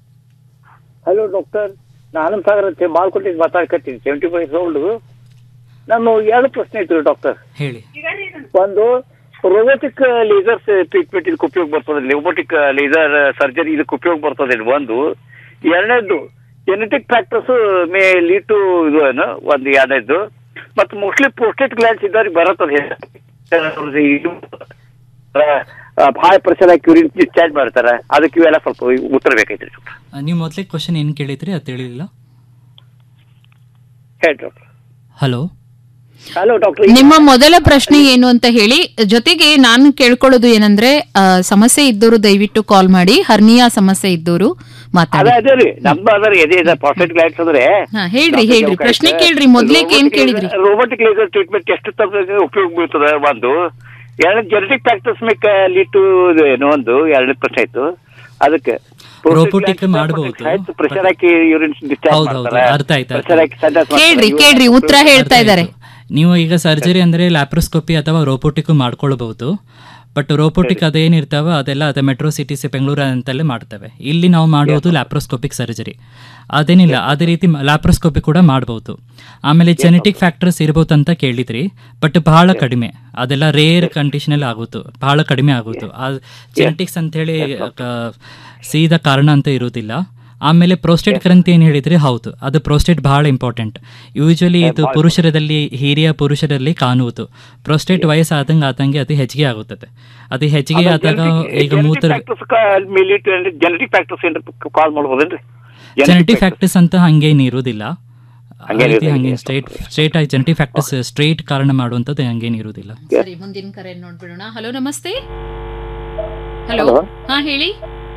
ಹಲೋ ಡಾಕ್ಟರ್ ನಾನು ಸಾಗರ್ ಅಂತ ಮಾಲ್ಕೊಟ್ಟಿದ್ದು ಮಾತಾಡ್ಕತ್ತೀನಿ ಸೆವೆಂಟಿ ಫೈವ್ ಓಲ್ಡ್ ನಾನು ಎರಡು ಪ್ರಶ್ನೆ ಇತ್ತು ಡಾಕ್ಟರ್ ಹೇಳಿ ಒಂದು ರೋಬೋಟಿಕ್ ಲೇಸರ್ ಟ್ರೀಟ್ಮೆಂಟ್ ಇದಕ್ಕೆ ಉಪಯೋಗ ಬರ್ತದೆ ರೋಬೋಟಿಕ್ ಲೇಸರ್ ಸರ್ಜರಿ ಇದಕ್ಕೆ ಉಪಯೋಗ ಬರ್ತದೆ ಒಂದು ಎರಡನೇದು genetic factors may lead to ಇದು ಏನು ಒಂದು ಎರಡನೇದು ಮತ್ತು ಮೋಸ್ಟ್ಲಿ ಪ್ರೋಸ್ಟೇಟ್ ಗ್ಲ್ಯಾಂಡ್ಸ್ ಇದ್ದವ್ರಿಗೆ ಬರುತ್ತದೆ ಭಾಳ ಪ್ರೆಷರ್ ಹಾಕಿ ಯೂರಿನ್ ಡಿಸ್ಚಾರ್ಜ್ ಮಾಡ್ತಾರೆ ಅದಕ್ಕೆ ಇವೆಲ್ಲ ಸ್ವಲ್ಪ ಉತ್ತರ ಬೇಕೈತ್ರಿ ಆ, ನೀವು ಮೊದಲೇ ಕ್ವಶನ್ ಏನು ಕೇಳಿದ್ರಿ ಅದು ತಿಳಿಲಿಲ್ಲ ಹೇಳಿ ಡಾಕ್ಟರ್ ಹಲೋ ಹಲೋ ಡಾಕ್ಟರ್ ನಿಮ್ಮ ಮೊದಲ ಪ್ರಶ್ನೆ ಏನು ಅಂತ ಹೇಳಿ ಜೊತೆಗೆ ನಾನು ಕೇಳ್ಕೊಳ್ಳೋದು ಏನಂದ್ರೆ ಆ, ಸಮಸ್ಯೆ ಇದ್ದವರು ದಯವಿಟ್ಟು ಕಾಲ್ ಮಾಡಿ ಹರ್ನಿಯಾ ಸಮಸ್ಯೆ ಇದ್ದವರು ಮಾತಾಡಿ ಅದೇ ಅದೇ ರೀ ನಮ್ದು ಅದ ರೀ ಎದೆ ಇದೆ ಪ್ರಾಸ್ಟೇಟ್ ಗ್ಲ್ಯಾಂಡ್ಸ್ ಅಂದ್ರೆ ಹಾ ಹೇಳ್ರಿ ಹೇಳ್ರಿ ಪ್ರಶ್ನೆ ಕೇಳ್ರಿ ಮೊದ್ಲೇಕ್ ಏನ್ ಕೇಳಿದ್ರಿ ರೋಬೋಟಿಕ್ ಲೇಸರ್ ಟ್ರೀಟ್ಮೆಂಟ್ ಎಷ್ಟು ತಪ್ಪ ಉಪಯೋಗ ಬೀಳ್ತದೆ ಒಂದು ಎರಡನೇ genetic factors make lead to ಏನೋ ಒಂದು ಎರಡನೇ ಪ್ರಶ್ನೆ ಆಯ್ತು ಅದಕ್ಕೆ Robotic ಮಾಡ್ಬೋದು. ಪ್ರೆಷರ್ ಹಾಕಿ ಯೂರಿನ್ ಡಿಸ್ಚಾರ್ಜ್ ಹೌದು, ಹೌದು, ಮಾಡ್ತಾರೆ ಅರ್ಥ ಆಯ್ತು, ಅರ್ಥ ಪ್ರೆಷರ್ ಹಾಕಿ ಸಂಡಾಸ್ ಮಾಡ್ತಾರೆ. ಕೇಳ್ರಿ ಕೇಳ್ರಿ ಉತ್ತರ ಹೇಳ್ತಾ ಇದ್ದಾರೆ ನೀವು ಈಗ ಸರ್ಜರಿ ಅಂದರೆ ಲ್ಯಾಪ್ರೋಸ್ಕೋಪಿ ಅಥವಾ ರೋಬೋಟಿಕ್ ಮಾಡ್ಕೊಳ್ಬಹುದು ಬಟ್ ರೋಬೋಟಿಕ್ ಅದೇನಿರ್ತಾವ ಅದೆಲ್ಲ ಅದೇ ಮೆಟ್ರೋ ಸಿಟೀಸ್ ಬೆಂಗಳೂರು ಅಂತಲ್ಲೇ ಮಾಡ್ತೇವೆ ಇಲ್ಲಿ ನಾವು ಮಾಡೋದು ಲ್ಯಾಪ್ರೋಸ್ಕೋಪಿಕ್ ಸರ್ಜರಿ ಅದೇನಿಲ್ಲ ಅದೇ ರೀತಿ ಲ್ಯಾಪ್ರೋಸ್ಕೋಪಿ ಕೂಡ ಮಾಡ್ಬೋದು ಆಮೇಲೆ ಜೆನೆಟಿಕ್ ಫ್ಯಾಕ್ಟರ್ಸ್ ಇರ್ಬೋದು ಅಂತ ಕೇಳಿದ್ರಿ ಬಟ್ ಬಹಳ ಕಡಿಮೆ ಅದೆಲ್ಲ ರೇರ್ ಕಂಡೀಷನಲ್ಲಿ ಆಗುತ್ತು ಬಹಳ ಕಡಿಮೆ ಆಗುತ್ತು ಆ ಜೆನೆಟಿಕ್ಸ್ ಅಂತೇಳಿ ಕ- ಸೀದಾ ಕಾರಣ ಅಂತ ಇರುವುದಿಲ್ಲ ಆಮೇಲೆ ಪ್ರೋಸ್ಟೇಟ್ ಗ್ರಂಥಿ ಏನು ಹೇಳಿದ್ರೆ ಹೌದು ಅದು ಪ್ರೋಸ್ಟೇಟ್ ಬಹಳ ಇಂಪಾರ್ಟೆಂಟ್ ಯೂಶಲಿ ಇದು ಪುರುಷರದಲ್ಲಿ ಹಿರಿಯ ಪುರುಷರಲ್ಲಿ ಕಾಣುವುದು ಪ್ರೋಸ್ಟೇಟ್ ವಯಸ್ಸಾದಂಗೆ ಆದಂಗೆ ಅದು ಹೆಚ್ಚಿಗೆ ಆಗುತ್ತದೆ ಅದು ಹೆಚ್ಚಿಗೆ ಆದಾಗ ಈಗ ಮೂತ್ರ ಜೆನೆಟಿಕ್ ಫ್ಯಾಕ್ಟರ್ಸ್ ಏನ್ ಕಾಲ್ ಮಾಡ್ಬೋದೇನ್ರಿ ಜೆನೆಟಿಕ್ ಫ್ಯಾಕ್ಟರ್ಸ್ ಅಂತ ಹಂಗೇನು ಇರುವುದಿಲ್ಲ ಆ ಹಂಗೇನ್ ರೀತಿ ಇರೋದಿಲ್ಲ. ಹಂಗೆ ಸ್ಟ್ರೈಟ್ ಸ್ಟ್ರೈಟ್ ಆಗಿ ಜೆನೆಟಿಕ್ ಫ್ಯಾಕ್ಟರ್ಸ್ ಸ್ಟ್ರೈಟ್ ಕಾರಣ ಮಾಡುವಂಥದ್ದು ಹಂಗೇನು ಇರುವುದಿಲ್ಲ ಸರಿ ಮುಂದಿನ ಕರೆ ನೋಡ್ಬಿಡೋಣ ಹಲೋ ನಮಸ್ತೆ ಹಲೋ Hello. ಹಾ ಹೇಳಿ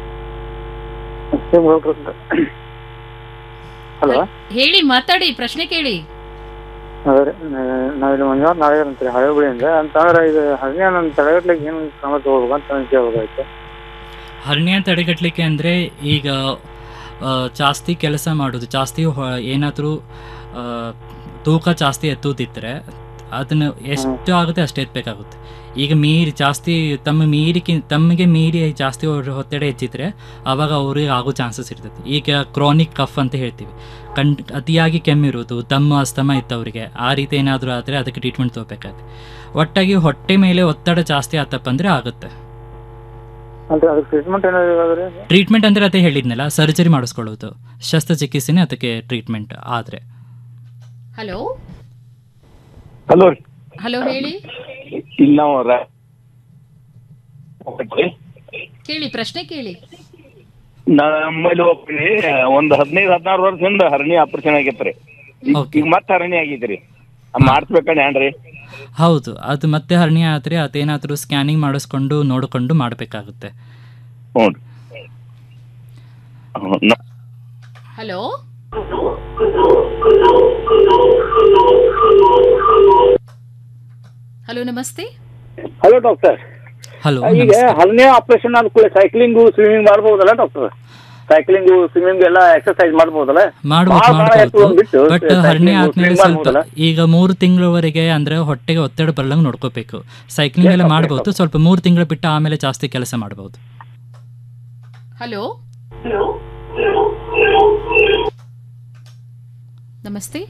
ಹಲೋ ಹೇಳಿ ಮಾತಾಡಿ ಪ್ರಶ್ನೆ ಕೇಳಿ ಅದೇ ನಾವಿಲ್ಲಿ ಮಂಜುನಾಥ್ ನಾಳೆ ಅಂತೀರಿ ಹಳೆ ಹುಳಿಯಿಂದ ಅಂತಂದ್ರೆ ಇದು ಹಳ್ಳಿಯ ನನ್ನ ತಡೆಗಟ್ಲಿಕ್ಕೆ ಏನು ಕ್ರಮ ತಗೋಬೇಕು ಅಂತ ನನಗೆ ಕೇಳಬೇಕಾಯ್ತು ಹರ್ನಿಯ ತಡೆಗಟ್ಟಲಿಕ್ಕೆ ಅಂದರೆ ಈಗ ಆ, ಜಾಸ್ತಿ ಕೆಲಸ ಮಾಡೋದು ಜಾಸ್ತಿ ಏನಾದರೂ ತೂಕ ಜಾಸ್ತಿ ಎತ್ತುತ್ತಿದ್ದರೆ ಅದನ್ನು ಎಷ್ಟು ಆಗುತ್ತೆ ಅಷ್ಟು ಎತ್ತಬೇಕಾಗುತ್ತೆ ಈಗ ಮೀರಿ ಜಾಸ್ತಿ ತಮ್ಮ ಮೀರಿಕಿ ತಮಗೆ ಮೀರಿ ಜಾಸ್ತಿ ಅವ್ರ ಒತ್ತಡ ಹೆಚ್ಚಿದ್ರೆ ಆವಾಗ ಅವ್ರಿಗೆ ಆಗೋ ಚಾನ್ಸಸ್ ಇರ್ತದೆ ಈಗ ಕ್ರಾನಿಕ್ ಕಫ್ ಅಂತ ಹೇಳ್ತೀವಿ ಕಣ್ ಅತಿಯಾಗಿ ಕೆಮ್ಮಿರೋದು ದಮ್ಮು ಅಸ್ತಮ ಇತ್ತವರಿಗೆ ಆ ರೀತಿ ಏನಾದರೂ ಆದರೆ ಅದಕ್ಕೆ ಟ್ರೀಟ್ಮೆಂಟ್ ತಗೋಬೇಕಾಗುತ್ತೆ ಒಟ್ಟಾಗಿ ಹೊಟ್ಟೆ ಮೇಲೆ ಒತ್ತಡ ಜಾಸ್ತಿ ಆತಪ್ಪ ಅಂದರೆ ಆಗುತ್ತೆ ಅಂತ ಅದಕ್ಕೆ ಟ್ರೀಟ್ಮೆಂಟ್ ಏನಾದ್ರು ಇರೋದ್ರಿ ಟ್ರೀಟ್ಮೆಂಟ್ ಅಂದರೆ ಅದೇ ಹೇಳಿದ್ನಲ್ಲ ಸರ್ಜರಿ ಮಾಡಿಸ್ಕೊಳ್ಳೋದು ಶಸ್ತ್ರಚಿಕಿತ್ಸೆನೇ ಅದಕ್ಕೆ ಟ್ರೀಟ್ಮೆಂಟ್ ಆದರೆ ಹಲೋ ಹಲೋ ಹಲೋ ಹೇಳಿ ಇಲ್ಲಿ ನಾವು ರ- ಕೇಳಿ ಪ್ರಶ್ನೆ ಕೇಳಿ ನಮ್ಮಲ್ಲಿ ಹೋಗ್ತೀನಿ ಒಂದ್ ಹದಿನೈದು ಹದಿನಾರು ವರ್ಷದಿಂದ ಹರಣಿ ಆಪರೇಷನ್ ಆಗೈತ್ರಿ ಈಗ ಈಗ ಮತ್ತೆ ಹರಣಿ ಆಗೈತ್ರಿ ಮಾಡ್ಸ್ಬೇಕಣ್ಣ ಏನ್ರಿ ಹೌದು ಅದು ಮತ್ತೆ ಹರ್ನಿಯ ಆದರೆ ಅದೇನಾದರೂ ಸ್ಕ್ಯಾನಿಂಗ್ ಮಾಡಿಸ್ಕೊಂಡು ನೋಡಿಕೊಂಡು ಮಾಡಬೇಕಾಗುತ್ತೆ ಹ್ಞೂ ಹಲೋ ಹಲೋ ನಮಸ್ತೆ ಹಲೋ ಡಾಕ್ಟರ್ ಹಲೋ ಈಗ ಹಲ್ನೇ ಆಪರೇಷನ್ ಆದ ಕೂಡಲೇ ಸೈಕ್ಲಿಂಗು ಸ್ವಿಮ್ಮಿಂಗ್ ಮಾಡ್ಬೋದಲ್ಲ ಡಾಕ್ಟರ್ ಸೈಕ್ಲಿಂಗು ಸ್ವಿಮ್ಮಿಂಗ್ ಎಲ್ಲ ಎಕ್ಸರ್ಸೈಸ್ ಮಾಡ್ಬೋದಲ್ಲ ಮಾಡ್ಬೋದು ಭಾಳ ಭಾಳ ಎತ್ತು ಮಾಡ್ಬೋದು ಬಿಟ್ಟು ಬಟ್ cycling, ಹರ್ನಿ ಆದ್ಮೇಲೆ swimming ಸ್ವಲ್ಪ ಮಾಡ್ಬೋದಲ್ಲ? ಈಗ ಮೂರು ತಿಂಗಳವರೆಗೆ ಅಂದ್ರೆ ಹೊಟ್ಟೆಗೆ ಒತ್ತಡ ಬರ್ಲಂಗೆ ನೋಡ್ಕೋಬೇಕು ಸೈಕ್ಲಿಂಗ್ ಎಲ್ಲ ಮಾಡ್ಬೋದು ಸ್ವಲ್ಪ ಮೂರು ತಿಂಗಳು ಬಿಟ್ಟು ಆಮೇಲೆ ಜಾಸ್ತಿ ಕೆಲಸ ಮಾಡ್ಬೋದು ಹಲೋ ನಮಸ್ತೆ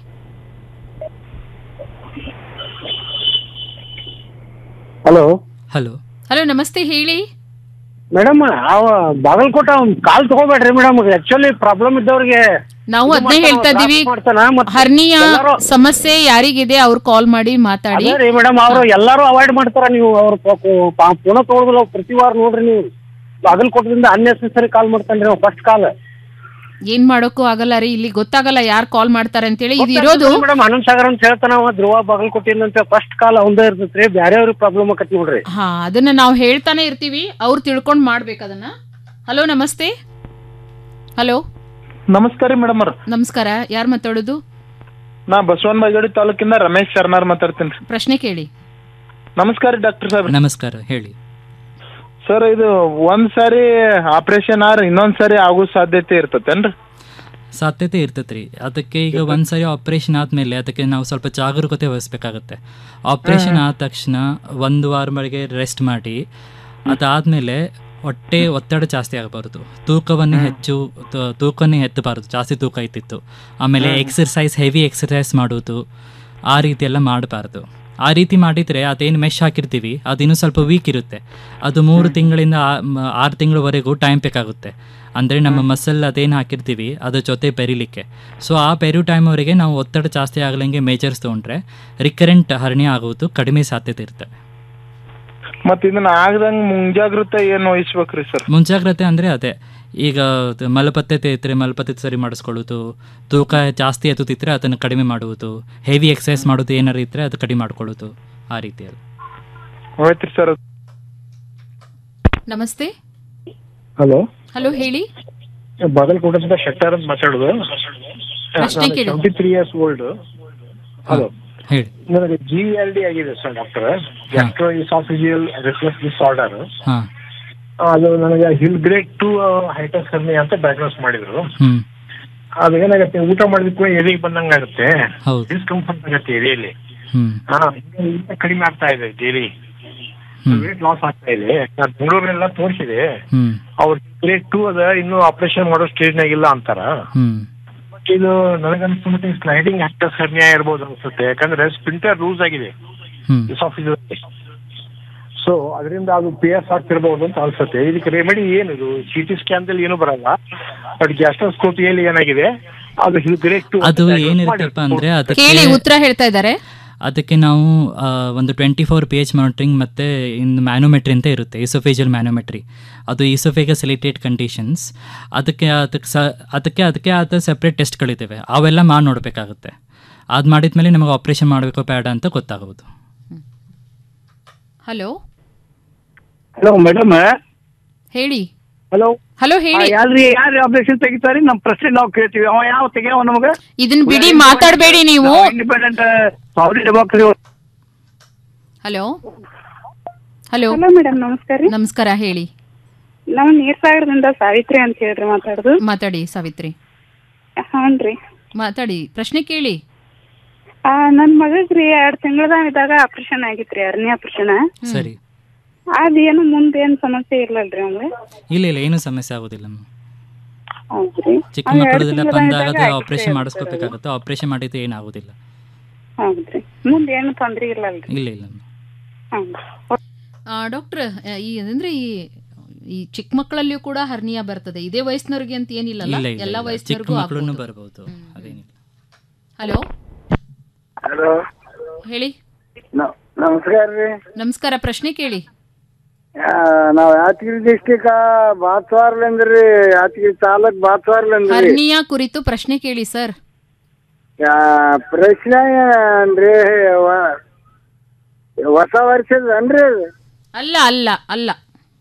ಹಲೋ ಹಲೋ ಹಲೋ ನಮಸ್ತೆ ಹೇಳಿ ಮೇಡಮ್ ಅವ ಬಾಗಲಕೋಟ ಅವ್ನ್ ಕಾಲ್ ತಗೋಬೇಡ್ರಿ ಮೇಡಮ್ ಆಕ್ಚುಲಿ ಪ್ರಾಬ್ಲಮ್ ಇದ್ದವ್ರಿಗೆ ನಾವು ಇದು ಅದನ್ನೇ ಮಾಡ್ತಾನ, ಹೇಳ್ತಾ ಇದೀವಿ drop ಮಾಡ್ತಾನ, ಮತ್ತೆ ಹರ್ನಿಯ ಎಲ್ಲರೂ- ಸಮಸ್ಯೆ ಯಾರಿಗಿದೆ ಅವ್ರು ಕಾಲ್ ಮಾಡಿ ಮಾತಾಡಿ ಅದೇ ರೀ ಮೇಡಮ್ ಅವ್ರು ಎಲ್ಲಾರು ಅವಾಯ್ಡ್ ಮಾಡ್ತಾರ ನೀವು ಅವ್ರ ಪುನಃ ತಗೊಳ್ದಿಲ್ಲ ಪ್ರತಿ ವಾರ ನೋಡ್ರಿ ನೀವು ಬಾಗಲಕೋಟದಿಂದ ಅನ್ನೆಸೆಸರಿ ಕಾಲ್ ಮಾಡ್ತಾನ್ರಿ ಫಸ್ಟ್ ಕಾಲ್ ಏನ್ ಮಾಡೋಕ್ಕೂ ಆಗಲ್ಲ ರೀ ಇಲ್ಲಿ ಗೊತ್ತಾಗಲ್ಲ ಯಾರು ಕಾಲ್ ಮಾಡ್ತಾರೆ ಅಂತೇಳಿ ಇದು ಇರೋದು ಮೇಡಮ್ ಆನಂದ್ ಸಾಗರ್ ಅಂತ ಹೇಳ್ತಾನ ಅವ ಧ್ರುವ ಬಾಗಲಕೋಟೆಯಿಂದ ಅಂತ ಫಸ್ಟ್ ಕಾಲ್ ಅವಂದೇ ಇರ್ತೈತ್ರಿ ಬ್ಯಾರೆಯವ್ರಿಗೆ ಪ್ರಾಬ್ಲಮ್ ಆಕತಿ ನೋಡ್ರಿ ಹಾ ಅದನ್ನ ನಾವು ಹೇಳ್ತಾನೆ ಇರ್ತೀವಿ ಅವ್ರು ತಿಳ್ಕೊಂಡ್ ಮಾಡ್ಬೇಕು ಅದನ್ನ ಹಲೋ ನಮಸ್ತೆ ಹಲೋ ನಮಸ್ಕಾರ ರೀ ಮೇಡಮ್ ಅವ್ರ ನಮಸ್ಕಾರ ಯಾರು ಮಾತಾಡೋದು ನಾ ಬಸವನ ಬಾಗೇವಾಡಿ ತಾಲೂಕಿಂದ ರಮೇಶ್ ಶರ್ಮಾರ್ ಮಾತಾಡ್ತೀನಿ ರೀ ಪ್ರಶ್ನೆ ಕೇಳಿ ನಮಸ್ಕಾರ ಡಾಕ್ಟರ್ ಸಾಹೇಬ್ ನಮಸ್ಕಾರ ಹೇಳಿ ಸರ್ ಇದು ಒಂದ್ ಸಾರಿ ಆಪರೇಷನ್ ಆರ್ ಇನ್ನೊಂದ್ ಸಾರಿ ಆಗೋ ಸಾಧ್ಯತೆ ಇರ್ತತೇನ್ರಿ ಸಾಧ್ಯತೆ ಇರ್ತೈತೆ ರೀ ಅದಕ್ಕೆ ಈಗ ಒಂದ್ಸರಿ ಆಪರೇಷನ್ ಆದಮೇಲೆ ಅದಕ್ಕೆ ನಾವು ಸ್ವಲ್ಪ ಜಾಗರೂಕತೆ ವಹಿಸ್ಬೇಕಾಗತ್ತೆ ಆಪರೇಷನ್ ಆದ ತಕ್ಷಣ ಒಂದು ವಾರವರೆಗೆ ರೆಸ್ಟ್ ಮಾಡಿ ಅದಾದಮೇಲೆ ಹೊಟ್ಟೆ ಒತ್ತಡ ಜಾಸ್ತಿ ಆಗಬಾರ್ದು ತೂಕವನ್ನು ಹೆಚ್ಚು ತ- ತೂಕವನ್ನು ಎತ್ತಬಾರ್ದು ಜಾಸ್ತಿ ತೂಕ ಇತ್ತಿತ್ತು ಆಮೇಲೆ ಹ್ಮ್. ಎಕ್ಸರ್ಸೈಸ್ ಹೆವಿ ಎಕ್ಸರ್ಸೈಸ್ ಮಾಡೋದು ಆ ರೀತಿ ಎಲ್ಲ ಮಾಡಬಾರ್ದು ಆ ರೀತಿ ಮಾಡಿದರೆ ಅದೇನು ಮೆಶ್ ಹಾಕಿರ್ತೀವಿ ಅದು ಇನ್ನೂ ಸ್ವಲ್ಪ ವೀಕ್ ಇರುತ್ತೆ ಅದು ಮೂರು ತಿಂಗಳಿಂದ ಆ- ಮ- ಆರು ತಿಂಗಳವರೆಗೂ ಟೈಮ್ ಬೇಕಾಗುತ್ತೆ ಅಂದರೆ ನಮ್ಮ ಮಸಲ್ ಅದೇನು ಹಾಕಿರ್ತೀವಿ ಅದ್ರ ಜೊತೆ ಬೆರಿಲಿಕ್ಕೆ ಸೊ ಆ ಪೆರು ಟೈಮ್ವರೆಗೆ ನಾವು ಒತ್ತಡ ಜಾಸ್ತಿ ಆಗಲಂಗೆ ಮೇಜರ್ಸ್ ತೊಗೊಂಡ್ರೆ ರಿಕರೆಂಟ್ ಹರ್ನಿಯ ಆಗುವುದು ಕಡಿಮೆ ಸಾಧ್ಯತೆ ಇರ್ತವೆ ಮತ್ ಇದನ್ನ ಆಗದಂಗ್ ಮುಂಜಾಗ್ರತೆ ಏನ್ ವಹಿಸ್ಬೇಕ್ರಿ ಸರ್ ಮುಂಜಾಗ್ರತೆ ಅಂದರೆ ಅದೇ ಈಗ ಅದು ಮಲಬದ್ಧತೆ ಇದ್ದರೆ ಮಲಬದ್ಧತೆ ಸರಿ ಮಾಡಿಸ್ಕೊಳ್ಳೋದು ತೂಕ ಜಾಸ್ತಿ ಎತ್ತುತ್ತಿದ್ರೆ ಅದನ್ನು ಕಡಿಮೆ ಮಾಡುವುದು ಹೆವಿ ಎಕ್ಸಸೈಸ್ ಮಾಡೋದು ಏನಾರು ಇದ್ದರೆ ಅದು ಕಡಿಮೆ ಮಾಡ್ಕೊಳ್ಳೋದು ಆ ರೀತಿಯಲ್ಲಿ ಹೋಯ್ತ್ರಿ ಸರ್ ನಮಸ್ತೆ ಹಲೋ ಹಲೋ ಹೇಳಿ ಬಾಗಲಕೋಟೆಯಿಂದ ಶೆಟ್ಟರ್ ಅಂತ ಮಾತಾಡೋದು ಪ್ರಶ್ನೆ ಕೇಳಿ. Twenty three years old hello ಹೇಳಿ ನನಗೆ ಜಿ ಎಲ್ ಡಿ ಆಗಿದೆ sir doctor gastro oesophageal reflux disorder ಹಾ ಅದು ನನಗೆ ಹಿಲ್ ಗ್ರೇಡ್ ಟು ಹೈಟಸ್ ಕರ್ಮಿ ಅಂತ ಡಯಾಗ್ನೋಸ್ ಮಾಡಿದ್ರು ಹ್ಮ್ ಅದು ಏನಾಗುತ್ತೆ ಊಟ ಮಾಡಿದಕ್ಕೂ ಎದೆಗೆ ಬಂದಂಗ ಆಗುತ್ತೆ ಹೌದು. ಡಿಸ್ಕಂಫರ್ಟ್ ಆಗುತ್ತೆ ಎದೆಯಲ್ಲಿ ಹ್ಮ್ ಹಾ ಈಗ ಕಡಿಮೆ ಆಗ್ತಾ ಇದೆ ಡೈಲಿ ವೇಟ್ ಲಾಸ್ ಆಗ್ತಾ ಇದೆ ನಾನು ಬೆಂಗಳೂರೆಲ್ಲ ತೋರಿಸಿದೆ ಹ್ಮ್ ಅವ್ರ ಗ್ರೇಡ್ ಟೂ ಅದ ಇನ್ನು ಆಪರೇಷನ್ ಮಾಡೋ ಸ್ಟೇಜ್ನಾಗ ಇಲ್ಲ ಅಂತಾರ ಹ್ಮ್ ಬಟ್ ಇದು ನನಗನ್ಸೋ ಮಟ್ಟಿಗೆ ಸ್ಲೈಡಿಂಗ್ ಆಕ್ಟರ್ಸ್ ಹರ್ನಿಯಾ ಇರ್ಬೋದು ಅನ್ಸುತ್ತೆ ಯಾಕಂದ್ರೆ ಸ್ಪಿಂಟರ್ ಲೂಸ್ ಆಗಿದೆ ಹ್ಮ್ ಸೊ ಅದರಿಂದ ಅದು ಪಿ ಎಸ್ ಆಗ್ತಿರ್ಬೋದು ಅಂತ ಅನ್ಸುತ್ತೆ ಇದಕ್ಕೆ ರೆಮಿಡಿ ಏನಿದು ಸಿ ಟಿ ಸ್ಕ್ಯಾನ್ದಲ್ಲಿ ಏನು ಬರಲ್ಲ ಬಟ್ ಗ್ಯಾಸ್ಟ್ರೋಸ್ಕೋಪಿಯಲ್ಲಿ ಏನಾಗಿದೆ ಅದು ಹಿಲ್ ಗ್ರೇಡ್ ಟು ಅದು ಏನಿರುತ್ತಪ್ಪ ಅಂದ್ರೆ ಅದಕ್ಕೆ ಕೇಳಿ ಉತ್ತರ ಹೇಳ್ತಾ ಇದ್ದಾರೆ ಅದಕ್ಕೆ ನಾವು ಆ, ಒಂದು twenty four P H monitoring ಮತ್ತು ಇನ್ನು ಮ್ಯಾನೋಮೆಟ್ರಿ ಅಂತ ಇರುತ್ತೆ ಇಸೋಫೇಜಲ್ ಮ್ಯಾನೋಮೆಟ್ರಿ ಅದು ಇಸೋಫೇಗಸ್ ರಿಲೇಟೆಡ್ ಕಂಡೀಷನ್ಸ್ ಅದಕ್ಕೆ ಅದಕ್ಕೆ ಸ ಅದಕ್ಕೆ ಅದಕ್ಕೆ ಆದ ಸಪ್ರೇಟ್ ಟೆಸ್ಟ್ಗಳಿದ್ದಾವೆ ಅವೆಲ್ಲ ಮಾಡಿ ನೋಡಬೇಕಾಗುತ್ತೆ ಅದು ಮಾಡಿದ್ಮೇಲೆ ನಮಗೆ ಆಪ್ರೇಷನ್ ಮಾಡಬೇಕೋ ಬೇಡ ಅಂತ ಗೊತ್ತಾಗೋದು ಹಲೋ ಹಲೋ ಮೇಡಮ್ ಹೇಳಿ ಹಲೋ ಹಲೋ ಹೇಳಿ ಯಾರ್ರಿ ಯಾರು ಆಪರೇಷನ್ ತೆಗಿತಾರಿ ನಮ್ ಪ್ರಶ್ನೆ ನಾವು ಕೇಳ್ತೀವಿ ಅವ ಯಾವ ತೆಗಿಯವ ನಮಗ ಇದನ್ನ ಬಿಡಿ ಮಾತಾಡಬೇಡಿ ನೀವು independent sorry democracy hello hello hello madam ನಮಸ್ಕಾರ ರೀ ನಮಸ್ಕಾರ ಹೇಳಿ ನಾವು ನೀರ್ಸಾಗರದಿಂದ ಸಾವಿತ್ರಿ ಅಂತ ಹೇಳ್ರಿ ಮಾತಾಡುದು ಮಾತಾಡಿ ಸಾವಿತ್ರಿ ಹಾನ್ರಿ ಮಾತಾಡಿ ಪ್ರಶ್ನೆ ಕೇಳಿ ಆ ನನ್ ಮಗಗ್ರಿ ಎರಡ್ ತಿಂಗಳದಾಗ ಇದ್ದಾಗ ಆಪರೇಷನ್ ಆಗಿತ್ರಿ ಅರ್ನಿ ಆಪರೇಷನ್ ಸರಿ ಅದೇನು ಮುಂದೆ ಏನ್ ಸಮಸ್ಯೆ ಇರ್ಲಲ್ರಿ ಅವ್ಗೆ ಇಲ್ಲ ಇಲ್ಲ ಏನೂ ಸಮಸ್ಯೆ ಆಗೋದಿಲ್ಲ ಮ್ಯಾಮ್ ಹೌದ್ರಿ ಚಿಕ್ಕ ಅವ್ ಎರಡ್ ಮಕ್ಕಳದೆಲ್ಲ ತಿಂಗ್ಳದಾಗ ಬಂದಾಗ ಇದ್ದಾಗ ಆಪ್ರೇಷನ್ X-ray ಮಾಡಿಸ್ಕೋಬೇಕಾಗುತ್ತೆ ಆಪ್ರೇಷನ್ ಮಾಡಿದ್ದು ಏನಾಗೋದಿಲ್ಲ ಹೌದ್ರಿ ಮುಂದೆ ಏನು ತೊಂದ್ರೆ ಇರ್ಲಲ್ರಿ ಇಲ್ಲ ಇಲ್ಲ ಹ್ಮ್ ಡಾಕ್ಟರ್ ಈ ಅಂದ್ರೆ ಈ ಈ ಚಿಕ್ಕ ಮಕ್ಕಳಲ್ಲಿಯೂ ಕೂಡ ಹರ್ನಿಯಾ ಬರ್ತದೆ ಇದೇ ವಯಸ್ಸಿನವ್ರಿಗೆ ಅಂತ ಏನಿಲ್ಲಲ್ಲ ಇಲ್ಲ ಇಲ್ಲ, ಎಲ್ಲ ಇಲ್ಲ ಚಿಕ್ಕ ವಯಸ್ಸಿನವ್ರಿಗೂ ಮಕ್ಕಳನ್ನು ಆಗ್ಬೋದು. ಬರ್ಬೋದು ಅದೇನಿಲ್ಲ ಹಲೋ ಹಲೋ ಹೇಳಿ ನಮಸ್ಕಾರ ರೀ ನಮಸ್ಕಾರ ಪ್ರಶ್ನೆ ಕೇಳಿ ನಾವ್ ಯಾದಗಿರಿ ಡಿಸ್ಟಿಕ್ ಬಾತ್ವಾರ್ಲಿಂದ್ರಿ ಯಾದಗಿರಿ ತಾಲೂಕ್ ಬಾತ್ವಾರ್ಲಿಂದ್ರಿ ಹರ್ನಿಯಾ ಕುರಿತು ಪ್ರಶ್ನೆ ಕೇಳಿ ಸರ್ ಪ್ರಶ್ನೆ ಏನ್ರಿ ವ- ಹೊಸ ವರ್ಷದನ್ರಿ ಅದು? ಅಲ್ಲ ಅಲ್ಲ ಅಲ್ಲ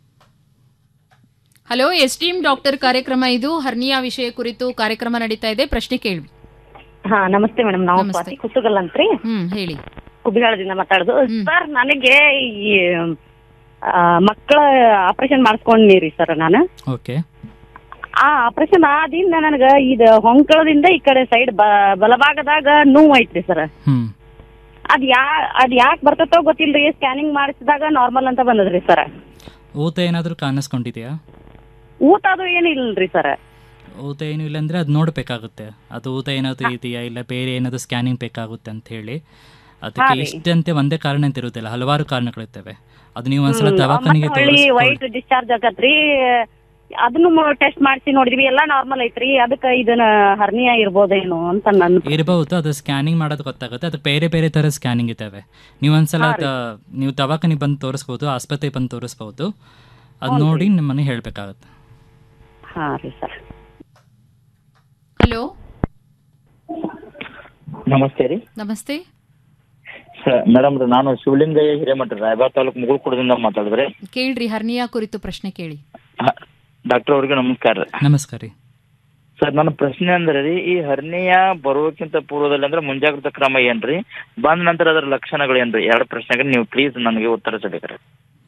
ಹಲೋ ಎಸ್ ಟೀಮ್ ಡಾಕ್ಟರ್ ಕಾರ್ಯಕ್ರಮ ಇದು ಹರ್ನಿಯಾ ವಿಷಯ ಕುರಿತು ಕಾರ್ಯಕ್ರಮ ನಡೀತಾ ಇದೆ ಪ್ರಶ್ನೆ ಕೇಳಿ ಹಾ ನಮಸ್ತೆ ಮೇಡಮ್ ನಾವು ನಮಸ್ತೆ. ಸ್ವಾತಿ ಕುಸುಗಲ್ ಅಂತ್ರಿ ಹ್ಮ್ ಹೇಳಿ ಕುಬಿಗಾಳದಿಂದ ಮಾತಾಡೋದು ಸರ್ ನನಗೆ ಈ ಆ, ಮಕ್ಕಳ ಆಪರೇಷನ್ ಮಾಡಿಸ್ಕೊಂಡಿರಿ ಸರ್ ನಾನು ಓಕೆ ಆ ಆಪರೇಷನ್ ಆದಿಂದ ನನಗ ಇದು ಹೊಂಕಳದಿಂದ ಈ ಕಡೆ ಸೈಡ್ ಬಲಭಾಗದಾಗ ನೋವು ಐತ್ರಿ ಸರ್ ಹ್ಮ್ ಅದ್ ಯಾ ಅದ್ ಯಾಕೆ ಬರ್ತತೋ ಗೊತ್ತಿಲ್ರಿ ಸ್ಕ್ಯಾನಿಂಗ್ ಮಾಡಿಸಿದಾಗ ನಾರ್ಮಲ್ ಅಂತ ಬಂದದ್ರಿ ಸರ್ ಊತ ಏನಾದರೂ ಕಾಣಿಸ್ಕೊಂಡಿದೆಯಾ ಊಟ ಅದು ಏನಿಲ್ರಿ ಸರ್ ಊತ ಏನು ಇಲ್ಲ ಅಂದರೆ ಅದು ನೋಡಬೇಕಾಗುತ್ತೆ ಅದು ಊತ ಏನಾದರೂ ಇದೆಯಾ ಇಲ್ಲ ಬೇರೆ ಏನಾದರೂ ಸ್ಕ್ಯಾನಿಂಗ್ ಬೇಕಾಗುತ್ತೆ ಅಂತ ಹೇಳಿ ಅದಕ್ಕೆ ಹಾ ರೀ. ಇಷ್ಟಂತೆ ಒಂದೇ ಕಾರಣ ಅಂತ ಇರುತ್ತಿಲ್ಲ ಹಲವಾರು ಕಾರಣಗಳಿರ್ತವೆ ಅದು ನೀವು ಒಂದ್ಸಲ ದವಾಖಾನೆಗೆ ಹೊಳ್ಳಿ ತೋರಿಸ್ಕೊಳ್ಳಿ ವೈಟ್ ಡಿಸ್ಚಾರ್ಜ್ ಆಗತ್ರಿ ಅದನ್ನು ಟೆಸ್ಟ್ ಮಾಡಿಸಿ ನೋಡಿದ್ವಿ ಎಲ್ಲಾ ನಾರ್ಮಲ್ ಐತ್ರಿ ಅದಕ್ಕ ಇದನ್ನ ಹರ್ನಿಯಾ ಇರ್ಬೋದೇನೋ ಅಂತ ನನ್ನ ಇರಬಹುದು ಅದು ಸ್ಕ್ಯಾನಿಂಗ್ ಮಾಡೋದು ಗೊತ್ತಾಗುತ್ತೆ ಅದಕ್ಕೆ ಬೇರೆ ಬೇರೆ ಥರ ಸ್ಕ್ಯಾನಿಂಗ್ ಇದ್ದಾವೆ ನೀವು ಒಂದ್ಸಲ ಹಾ ರೀ. ಅದ- ನೀವು ದವಾಖಾನೆಗೆ ಬಂದು ತೋರಿಸ್ಬೋದು ಆಸ್ಪತ್ರೆಗೆ ಬಂದು ತೋರಿಸ್ಬೋದು ಅದು ಹ್ಞೂ ರೀ. ನೋಡಿ ನಿಮ್ಮನೆ ಹೇಳಬೇಕಾಗತ್ತೆ ಹಾ ರೀ ಸರ್ ಹಲೋ ನಮಸ್ತೆ ರೀ ನಮಸ್ತೆ ಮೇಡಮ್ ನಾನು ಶಿವಲಿಂಗಯ್ಯ ಹಿರೇಮಠ ರಾಯಬಾಗ್ ತಾಲೂಕು ಮುಗುಳ್ಕುಡದಿಂದ ಮಾತಾಡಿದ್ರಿ ಕೇಳ್ರಿ ಹರ್ನಿಯಾ ಕುರಿತು ಪ್ರಶ್ನೆ ಕೇಳಿ ಡಾಕ್ಟರ್ ಅವ್ರಿಗೆ ನಮಸ್ಕಾರ ರೀ ನಮಸ್ಕಾರ ರೀ ಸರ್ ನನ್ನ ಪ್ರಶ್ನೆ ಅಂದ್ರೆ ರೀ ಈ ಹರ್ನಿಯ ಬರೋಕ್ಕಿಂತ ಪೂರ್ವದಲ್ಲಿ ಅಂದ್ರೆ ಮುಂಜಾಗ್ರತಾ ಕ್ರಮ ಏನ್ರಿ ಬಂದ ನಂತರ ಅದರ ಲಕ್ಷಣಗಳು ಏನ್ರಿ ಎರಡು ಪ್ರಶ್ನೆಗೆ ನೀವು ಪ್ಲೀಸ್ ನನಗೆ ಉತ್ತರಿಸಬೇಕ್ರಿ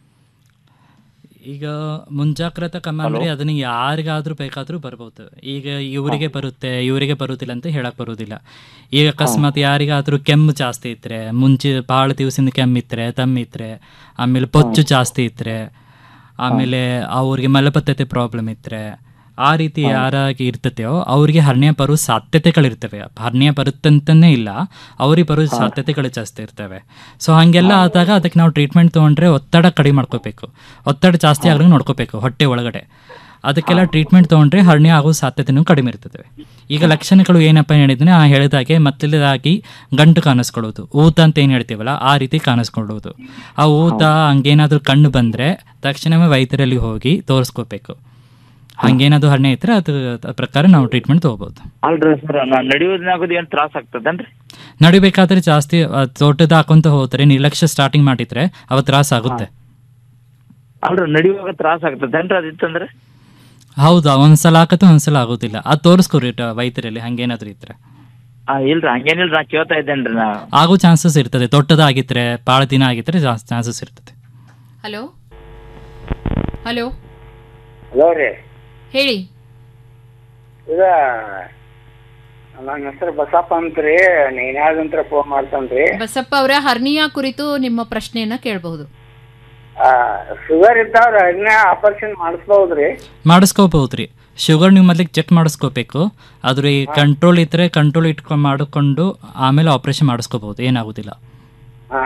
ಈಗ ಮುಂಜಾಗ್ರತಾ ಕ್ರಮ ಅಂದ್ರೆ ಅದನ್ನ ಯಾರಿಗಾದ್ರೂ ಬೇಕಾದ್ರೂ ಬರ್ಬೋದು ಈಗ ಇವರಿಗೆ ಬರುತ್ತೆ ಇವರಿಗೆ ಬರುವುದಿಲ್ಲ ಅಂತ ಹೇಳಕ್ ಬರುವುದಿಲ್ಲ ಈಗ ಅಕಸ್ಮಾತ್ ಯಾರಿಗಾದ್ರೂ ಕೆಮ್ಮು ಜಾಸ್ತಿ ಇದ್ರೆ ಮುಂಚೆ ಭಾಳ ದಿವಸದಿಂದ ಕೆಮ್ಮಿದ್ರೆ ತಮ್ಮಿದ್ರೆ ಆಮೇಲೆ ಪೊಚ್ಚು ಜಾಸ್ತಿ ಇದ್ರೆ ಆಮೇಲೆ ಅವ್ರಿಗೆ ಮಲಬದ್ಧತೆ ಪ್ರಾಬ್ಲಮ್ ಇದ್ರೆ ಆ ರೀತಿ ಯಾರಾಗಿ ಇರ್ತತೆಯೋ ಅವ್ರಿಗೆ ಹರ್ನಿಯ ಬರೋ ಸಾಧ್ಯತೆಗಳಿರ್ತವೆ ಹರ್ನಿಯ ಬರುತ್ತಂತನೇ ಇಲ್ಲ ಅವ್ರಿಗೆ ಬರೋ ಸಾಧ್ಯತೆಗಳು ಜಾಸ್ತಿ ಇರ್ತವೆ ಸೊ ಹಾಗೆಲ್ಲ ಆದಾಗ ಅದಕ್ಕೆ ನಾವು ಟ್ರೀಟ್ಮೆಂಟ್ ತೊಗೊಂಡ್ರೆ ಒತ್ತಡ ಕಡಿಮೆ ಮಾಡ್ಕೋಬೇಕು ಒತ್ತಡ ಜಾಸ್ತಿ ಆಗಲಿ ನೋಡ್ಕೋಬೇಕು ಹೊಟ್ಟೆ ಒಳಗಡೆ ಅದಕ್ಕೆಲ್ಲ ಟ್ರೀಟ್ಮೆಂಟ್ ತೊಗೊಂಡ್ರೆ ಹರ್ನಿಯ ಆಗೋ ಸಾಧ್ಯತೆನೂ ಕಡಿಮೆ ಇರ್ತದೆ ಈಗ ಲಕ್ಷಣಗಳು ಏನಪ್ಪ ಹೇಳಿದ್ರೆ ಆ ಹೇಳಿದಾಗೆ ಮತ್ತದಾಗಿ ಗಂಟು ಕಾಣಿಸ್ಕೊಳ್ಳೋದು ಊತ ಅಂತ ಏನು ಹೇಳ್ತೀವಲ್ಲ ಆ ರೀತಿ ಕಾಣಿಸ್ಕೊಳ್ಳೋದು ಆ ಊತ ಹಂಗೇನಾದ್ರೂ ಕಣ್ಣು ಬಂದರೆ ತಕ್ಷಣವೇ ವೈದ್ಯರಲ್ಲಿ ಹೋಗಿ ತೋರಿಸ್ಕೋಬೇಕು ಹಂಗೇನಾದ್ರು ಹರ್ನಿಯ ಇದ್ರೆ ಅದು ಅದ್ರ ಪ್ರಕಾರ ನಾವು ಟ್ರೀಟ್ಮೆಂಟ್ ತೊಗೋಬೋದು ಅಲ್ರಿ ಸರ್ ನಾನು ನಡೆಯೋದ್ನಾಗೋದು ಏನ್ ತ್ರಾಸ ಆಗ್ತದೇನ್ರಿ ನಡಿಬೇಕಾದ್ರೆ ಜಾಸ್ತಿ ಆ, ತೋಟದ ಹಾಕೊಂತ ಹೋದ್ರೆ ನಿರ್ಲಕ್ಷ್ಯ ಸ್ಟಾರ್ಟಿಂಗ್ ಮಾಡಿದ್ರೆ ಅವ ತ್ರಾಸ ಆಗುತ್ತೆ ಅಲ್ರಿ ನಡೆಯುವಾಗ ತ್ರಾಸ ಆಗ್ತದೇನ್ರಿ ಅದಿತ್ತಂದ್ರೆ ಹೌದಾ ಒಂದ್ಸಲ ಆಕತ್ತೆ ಒಂದ್ಸಲ ಆಗೋದಿಲ್ಲ ಅದು ತೋರಿಸ್ಕೊರಿ ಟ- ವೈದ್ಯರಲ್ಲಿ ಹಂಗೇನಾದ್ರೂ ಇದ್ರೆ ಆ, ಇಲ್ರಿ ಹಂಗೇನಿಲ್ರಿ ನಾ ಕೇಳ್ತಾ ಇದ್ದೇನ್ರಿ ನಾ ಆಗೋ ಚಾನ್ಸಸ್ ಇರ್ತದೆ ದೊಡ್ಡದಾಗಿದ್ರೆ ಭಾಳ ದಿನ ಆಗಿದ್ರೆ ಚಾನ್ಸಸ್ ಇರ್ತದೆ ಹಲೋ ಹಲೋ ಹಲೋ ರೀ ಹೇಳಿ ಇದ ನನ್ನ ಹೆಸರು ಬಸಪ್ಪ ಅಂತ್ರಿ ನೀನ್ಯಾವ್ದಂತ್ರ ಫೋನ್ ಮಾಡ್ತಾನ್ರಿ ಬಸಪ್ಪ ಅವರ ಹರ್ನಿಯಾ ಕುರಿತು ನಿಮ್ಮ ಪ್ರಶ್ನೆಯನ್ನ ಕೇಳಬಹುದು ಶುಗರ್ ಇದ್ದವ್ರ ಅದನ್ನ ಆಪರೇಷನ್ ಮಾಡಿಸ್ಬಹುದ್ರಿ ಮಾಡಿಸ್ಕೋಬಹುದ್ರಿ ಶುಗರ್ ನೀವು ಮೊದಲಿಗೆ ಚೆಕ್ ಮಾಡಿಸ್ಕೋಬೇಕು ಅದ್ರ ಈ ಕಂಟ್ರೋಲ್ ಇದ್ರೆ ಕಂಟ್ರೋಲ್ ಇಟ್ಕೊಂಡು ಮಾಡಿಕೊಂಡು ಆಮೇಲೆ ಆಪ್ರೇಷನ್ ಮಾಡಿಸ್ಕೋಬಹುದು ಏನಾಗೋದಿಲ್ಲ ಹಾ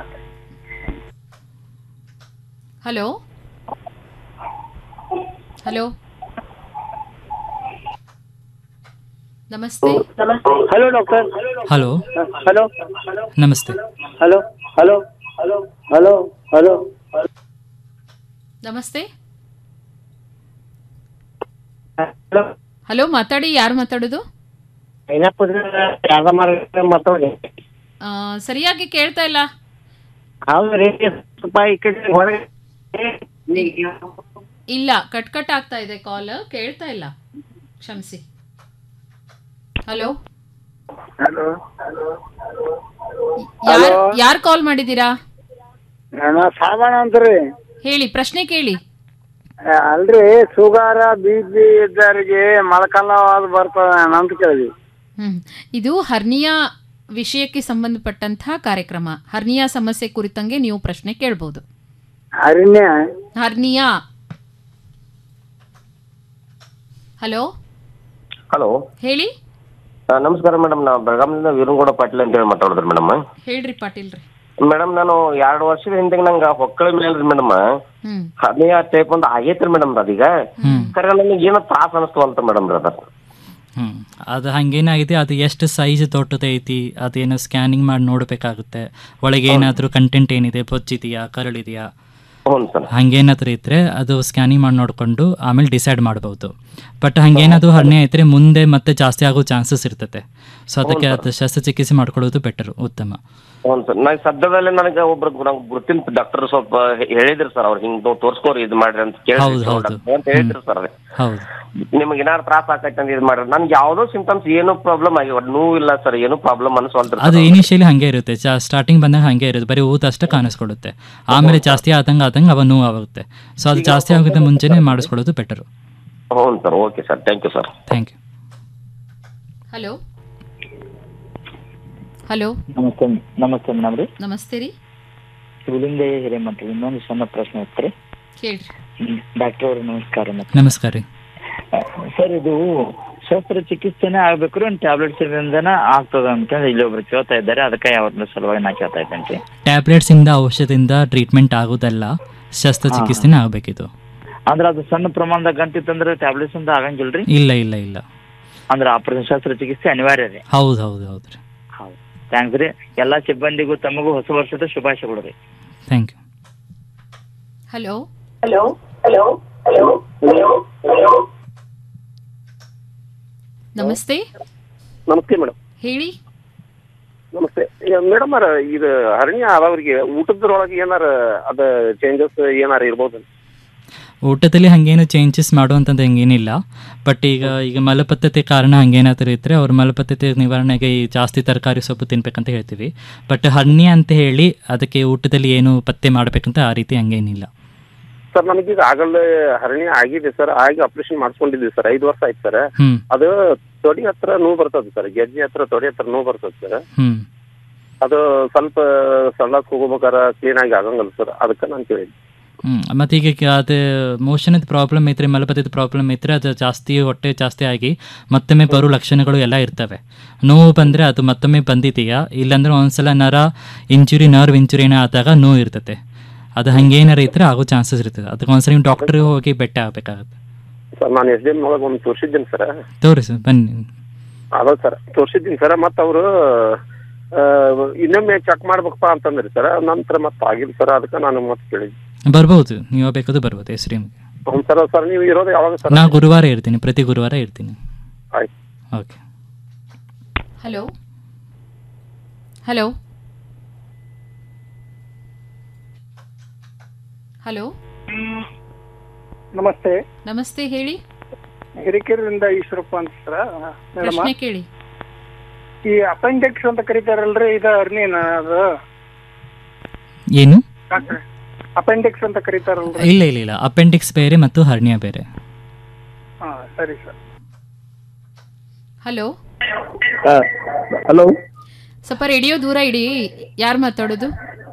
ಹಲೋ ಹಲೋ ನಮಸ್ತೆ ಹಲೋ ಡಾಕ್ಟರ್ ಹಲೋ ಹಲೋ ನಮಸ್ತೆ hello hello hello hello hello ನಮಸ್ತೆ ಹಲೋ ಮಾತಾಡಿ ಯಾರು ಮಾತಾಡೋದು ಮಾತಾಡಿ ಆ, ಸರಿಯಾಗಿ ಕೇಳ್ತಾ ಇಲ್ಲ ಹೌದ್ರಿ ಸ್ವಲ್ಪ ಈ ಕಡೆ ಹೊರಗೆ ಇಲ್ಲ ಕಟ್ ಕಟ್ ಆಗ್ತಾ ಇದೆ ಕಾಲ್ ಕೇಳ್ತಾ ಇಲ್ಲ ಕ್ಷಮಿಸಿ ಹಲೋ ಹಲೋ ಯಾರ್ ಯಾರ್ ಕಾಲ್ ಮಾಡಿದ್ದೀರಾ ನಾನು ಸಾಬಾಣ ಅಂತ್ರಿ ಹೇಳಿ ಪ್ರಶ್ನೆ ಕೇಳಿ ಅಲ್ರಿ ಶುಗರ್ ಬಿ ಪಿ ಇದ್ದವ್ರಿಗೆ ಮೊಳಕಾಲವಾದ ಬರ್ತದ ಅಂತ ಕೇಳಿದ್ವಿ ಹ್ಮ್ ಇದು ಹರ್ನಿಯಾ ವಿಷಯಕ್ಕೆ ಸಂಬಂಧಪಟ್ಟಂತಹ ಕಾರ್ಯಕ್ರಮ ಹರ್ನಿಯಾ ಸಮಸ್ಯೆ ಕುರಿತಂಗೆ ನೀವು ಪ್ರಶ್ನೆ ಕೇಳಬಹುದು ಅರಣ್ಯ ಹರ್ನಿಯಾ ಹಲೋ ಹಲೋ ಹೇಳಿ ನಮಸ್ಕಾರ ಮೇಡಮ್ ನಾವು ಬೆಳಗಾಂನಿಂದ ವೀರಂಗೌಡ ಪಾಟೀಲ್ ಅಂತ ಹೇಳಿ ಮಾತಾಡಿದ್ರಿ ಮೇಡಮ್ ಹೇಳ್ರಿ ಪಾಟೀಲ್ ರೀ ಮೇಡಮ್ ನಾನು ಎರಡು ವರ್ಷದ ಹಿಂದೆ ನಂಗೆ ಹೊಕ್ಕಳ ಮೇಲ್ರಿ ಮೇಡಮ್ ಹ್ಮ್ ಹದಿನೈದು ಟೈಪ್ ಒಂದು ಆಗೈತ್ರಿ ಮೇಡಮ್ ಅದೀಗ ಖರೆ ನನಗೆ ಏನೋ ತ್ರಾಸ ಅನಿಸ್ತು ಅಂತ ಮೇಡಮ್ ಅದ ಹ್ಮ್ ಅದು ಹಂಗೇನಾಗಿದೆ ಅದು ಎಷ್ಟು ಸೈಜ್ ದೊಡ್ಡದೈತಿ ಅದೇನೋ ಸ್ಕ್ಯಾನಿಂಗ್ ಮಾಡಿ ನೋಡಬೇಕಾಗುತ್ತೆ ಒಳಗೆ ಏನಾದರೂ ಕಂಟೆಂಟ್ ಏನಿದೆ ಬೊಜ್ಜಿದೆಯಾ ಕರಳಿದೆಯಾ ಹ್ಞೂ ಸರ್ ಹಂಗೇನಾದ್ರೂ ಇದ್ರೆ ಅದು ಸ್ಕ್ಯಾನಿಂಗ್ ಮಾಡಿ ನೋಡಿಕೊಂಡು ಆಮೇಲೆ ಡಿಸೈಡ್ ಮಾಡ್ಬೋದು ಬಟ್ ಹಂಗೇನಾದ್ರು ಹರ್ನೆ ಇದ್ರೆ ಮುಂದೆ ಮತ್ತೆ ಜಾಸ್ತಿ ಆಗೋ ಚಾನ್ಸಸ್ ಇರ್ತದೆ ಸೊ ಅದಕ್ಕೆ ಅದು ಶಸ್ತ್ರಚಿಕಿತ್ಸೆ ಮಾಡ್ಕೊಳ್ಳೋದು ಬೆಟರ್ ಉತ್ತಮ ಹ್ಞೂ ಸರ್ ನಾ ಸದ್ಯದಲ್ಲೇ ನನಗೆ ಒಬ್ರು ನಂಗೆ ಗುರುತಿನ ಡಾಕ್ಟರ್ ಸ್ವಲ್ಪ ಹೇಳಿದ್ರಿ ಸರ್ ಅವ್ರು ಹಿಂಗ್ ನೀವು ತೋರ್ಸ್ಕೋರಿ ಇದು ಮಾಡ್ರಿ ಅಂತ ಕೇಳಿ ಹೌದು, ಹೌದು. ಅಂತ ಹೇಳಿದ್ರಿ ಸರ್ ಹೌದು ನಿಮ್ಗೆ ಏನಾರು ತ್ರಾಸ ಆಕೈತೆ ಅಂತ ಇದು ಮಾಡ್ರಿ ನನ್ಗೆ ಯಾವುದೋ ಸಿಂಟಮ್ಸ್ ಏನೂ ಪ್ರಾಬ್ಲಮ್ ಆಗಿವ ನೋವು ಇಲ್ಲ ಸರ್ ಏನು ಪ್ರಾಬ್ಲಮ್ ಅನ್ಸೋಲ್ರಿ ಅದು ಇನಿಷಿಯಲಿ ಹಂಗೆ ಇರುತ್ತೆ ಸ್ಟಾರ್ಟಿಂಗ್ ಬಂದಾಗ ಹಂಗೆ ಇರುತ್ತೆ ಬರೀ ಊತ ಅಷ್ಟೇ ಕಾಣಿಸ್ಕೊಳ್ಳುತ್ತೆ ಆಮೇಲೆ ಜಾಸ್ತಿ ಆದಂಗೆ ಆದಂಗೆ ಅವ ನೋವು ಆಗುತ್ತೆ ಸೊ ಅದು ಜಾಸ್ತಿ ಆಗುತ್ತೆ ಮುಂಚೆನೆ ಮಾಡಿಸ್ಕೊಳ್ಳೋದು ಬೆಟರು ಹ್ಞೂ sir okay sir thank you sir thank you hello hello ನಮಸ್ತೆ ನಮಸ್ತೆ ಮೇಡಮ್ ರೀ ನಮಸ್ತೆ ರೀ ಶಿವಲಿಂಗಯ್ಯ ಹಿರೇಮಠ ರೀ ಇನ್ನೊಂದು ಸಣ್ಣ ಪ್ರಶ್ನೆ ಇತ್ತು ರೀ ಕೇಳ್ರಿ ಡಾಕ್ಟರ್ ಅವ್ರ ನಮಸ್ಕಾರ ಮತ್ತೆ ನಮಸ್ಕಾರ ರೀ ಸರ್ ಇದು ಶಸ್ತ್ರಚಿಕಿತ್ಸೆನೇ ಆಗ್ಬೇಕು ರೀ ಟ್ಯಾಬ್ಲೆಟ್ಸ್ ಇಂದನ ಆಗ್ತದ ಅಂತ ಇಲ್ಲಿ ಒಬ್ರು ಕೇಳ್ತಾ ಇದ್ದಾರೆ ಅದಕ್ಕೆ ಯಾವತ್ತಿನ ಸಲುವಾಗಿ ನಾ ಕೇಳ್ತಾ ಇದ್ದೇನೆ ಟ್ಯಾಬ್ಲೆಟ್ಸಿಂದ ಔಷಧಿಯಿಂದ ಟ್ರೀಟ್ಮೆಂಟ್ ಆಗೋದಲ್ಲ ಶಸ್ತ್ರಚಿಕಿತ್ಸೆನೇ ಆಗಬೇಕಿದು ಅಂದ್ರೆ ಅದು ಸಣ್ಣ ಪ್ರಮಾಣದಾಗ ಗಂಟಿತ್ತಂದ್ರೆ ಟ್ಯಾಬ್ಲೆಟ್ಸ್ ಇಂದ ಆಗಂಗಿಲ್ರಿ ಇಲ್ಲ ಇಲ್ಲ ಇಲ್ಲ ಅಂದ್ರೆ ಆಪರೇಷನ್ ಶಸ್ತ್ರಚಿಕಿತ್ಸೆ ಅನಿವಾರ್ಯ ರೀ ಹೌದು ಹೌದು ಹೌದು ರೀ ಹೌದು ಥ್ಯಾಂಕ್ಸ್ ರೀ ಎಲ್ಲಾ ಸಿಬ್ಬಂದಿಗೂ ತಮಗೂ ಹೊಸ ವರ್ಷದ ಶುಭಾಶಯಗಳು ರೀ thank you hello hello hello hello hello ನಮಸ್ತೆ ನಮಸ್ತೆ ಮೇಡಮ್ ಹೇಳಿ ನಮಸ್ತೆ ಮೇಡಮ್ ಅರ ಇದು ಹರಣ್ಯ ಆದವ್ರಿಗೆ ಊಟದ್ರೊಳಗೆ ಏನಾರ ಅದ ಚೇಂಜಸ್ ಏನಾರ ಇರ್ಬೋದು ಊಟದಲ್ಲಿ ಹಂಗೇನು ಚೇಂಜಸ್ ಮಾಡುವಂಥದ್ದು ಹಂಗೇನಿಲ್ಲ ಬಟ್ ಈಗ ಈಗ ಮಲಬದ್ಧತೆ ಕಾರಣ ಹಂಗೇನಾದರೂ ಇದ್ದರೆ ಅವ್ರ ಮಲಬದ್ಧತೆ ನಿವಾರಣೆಗೆ ಈ ಜಾಸ್ತಿ ತರಕಾರಿ ಸೊಪ್ಪು ತಿನ್ಬೇಕಂತ ಹೇಳ್ತೀವಿ ಬಟ್ ಹರ್ನಿ ಅಂತ ಹೇಳಿ ಅದಕ್ಕೆ ಊಟದಲ್ಲಿ ಏನು ಪತ್ತೆ ಮಾಡಬೇಕಂತ ಆ ರೀತಿ ಹಂಗೇನಿಲ್ಲ ಸರ್ ನನಗೀಗ ಆಗಲೇ ಹರಣ್ಯ ಆಗಿದೆ ಸರ್ ಆಗಿ ಆಪರೇಷನ್ ಮಾಡಿಸ್ಕೊಂಡಿದ್ವಿ ಸರ್ ಐದು ವರ್ಷ ಆಯ್ತು ಸರ್ ಹ್ಮ್ ಅದು ತೊಡಿ ಹತ್ರ ನೋವು ಬರ್ತದೆ ಸರ್ ಗೆಜ್ಜೆ ಹತ್ರ ತೊಡಿ ಹತ್ರ ನೋವು ಬರ್ತದೆ ಸರ್ ಹ್ಮ್ ಅದು ಸ್ವಲ್ಪ ಸಣ್ಣಕ್ಕೆ ಹೋಗ್ಬೇಕಾರ ಕ್ಲೀನ್ ಆಗಿ ಆಗಂಗಲ್ಲ ಸರ್ ಅದಕ್ಕೆ ನಾನು ಕೇಳಿದ್ದೆ ಹ್ಮ್ ಮತ್ತೆ ಈಗ ಕ- ಅದು ಮೋಷನದ ಪ್ರಾಬ್ಲಮ್ ಇದ್ರೆ ಮಲಬದ್ಧತೆ ಪ್ರಾಬ್ಲಮ್ ಇದ್ರೆ ಅದು ಜಾಸ್ತಿ ಹೊಟ್ಟೆ ಜಾಸ್ತಿ ಆಗಿ ಮತ್ತೊಮ್ಮೆ ಬರೋ ಲಕ್ಷಣಗಳು ಎಲ್ಲ ಇರ್ತವೆ ನೋವು ಬಂದರೆ ಅದು ಮತ್ತೊಮ್ಮೆ ಬಂದಿದೆಯಾ ಇಲ್ಲಾಂದ್ರೆ ಒಂದ್ಸಲ ನರ ಇಂಜುರಿ ನರ್ವ್ ಇಂಜುರಿ ಏನೋ ಆದಾಗ ನೋವು ಇರ್ತದೆ ಅದು ಹಂಗೇನಾರ ಇದ್ರೆ ಆಗೋ ಚಾನ್ಸಸ್ ಇರ್ತದೆ ಅದಕ್ಕೆ ಒಂದ್ಸಲ ನೀವು ಡಾಕ್ಟ್ರ್ ಹೋಗಿ ಬೆಟ್ಟ ಆಗಬೇಕಾಗುತ್ತೆ ಸರ್ ನಾನು ಎಸ್ ಡಿ ಎಮ್ ಒಳಗೆ ಒಂದು ತೋರಿಸಿದ್ದೀನಿ ಸರ್ ತೋರಿಸಿ ಬನ್ನಿ ಅದ ಸರ್ ತೋರಿಸಿದ್ದೀನಿ ಸರ್ ಮತ್ತು ಅವರು ಇನ್ನೊಮ್ಮೆ ಚೆಕ್ ಮಾಡ್ಬೇಕಪ್ಪ ಅಂತಂದ್ರಿ ಸರ್ ನಂತರ ಮತ್ತೆ ಆಗಿಲ್ಲ ಸರ್ ಅದಕ್ಕೆ ನಾನು ಮತ್ತೆ ಕೇಳಿದ್ದೆ ಬರ್ಬೋದು ನೀವು ಬೇಕಾದ್ರೂ ಬರ್ಬೋದು ಹೆಸರು ನಿಮಗೆ ಹ್ಞೂ ಸರ್ ಸರ್ ನೀವು ಇರೋದು ಯಾವಾಗ ಸರ್ ನಾ ಗುರುವಾರ ಇರ್ತೀನಿ ಪ್ರತಿ ಗುರುವಾರ ಇರ್ತೀನಿ ಆಯ್ತು ಓಕೆ ಹಲೋ ಹಲೋ ಹಲೋ ನಮಸ್ತೆ ನಮಸ್ತೆ ಹೇಳಿ ಹಿರಿಕೆರೆಯಿಂದ ಈಶ್ವರಪ್ಪ ಅಂತ ಸರ್ ಮೇಡಮ್ ಪ್ರಶ್ನೆ ಕೇಳಿ ಈ ಅಪೆಂಡಿಕ್ಸ್ ಅಂತ ಕರೀತಾರಲ್ರಿ ಇದು ಅರ್ನಿನ ಅದು ಏನು ಡಾಕ್ಟ್ರೆ ಅಪೆಂಡಿಕ್ಸ್ ಅಂತ ಕರೀತಾರಲ್ರಿ ಇಲ್ಲ ಇಲ್ಲ ಇಲ್ಲ ಅಪೆಂಡಿಕ್ಸ್ ಬೇರೆ ಮತ್ತು ಹರ್ನಿಯಾ ಬೇರೆ ಹಾ ಸರಿ ಸರ್ ಹಲೋ ಹಲೋ ಸ್ವಲ್ಪ ರೇಡಿಯೋ ದೂರ ಇಡಿ ಯಾರು ಮಾತಾಡೋದು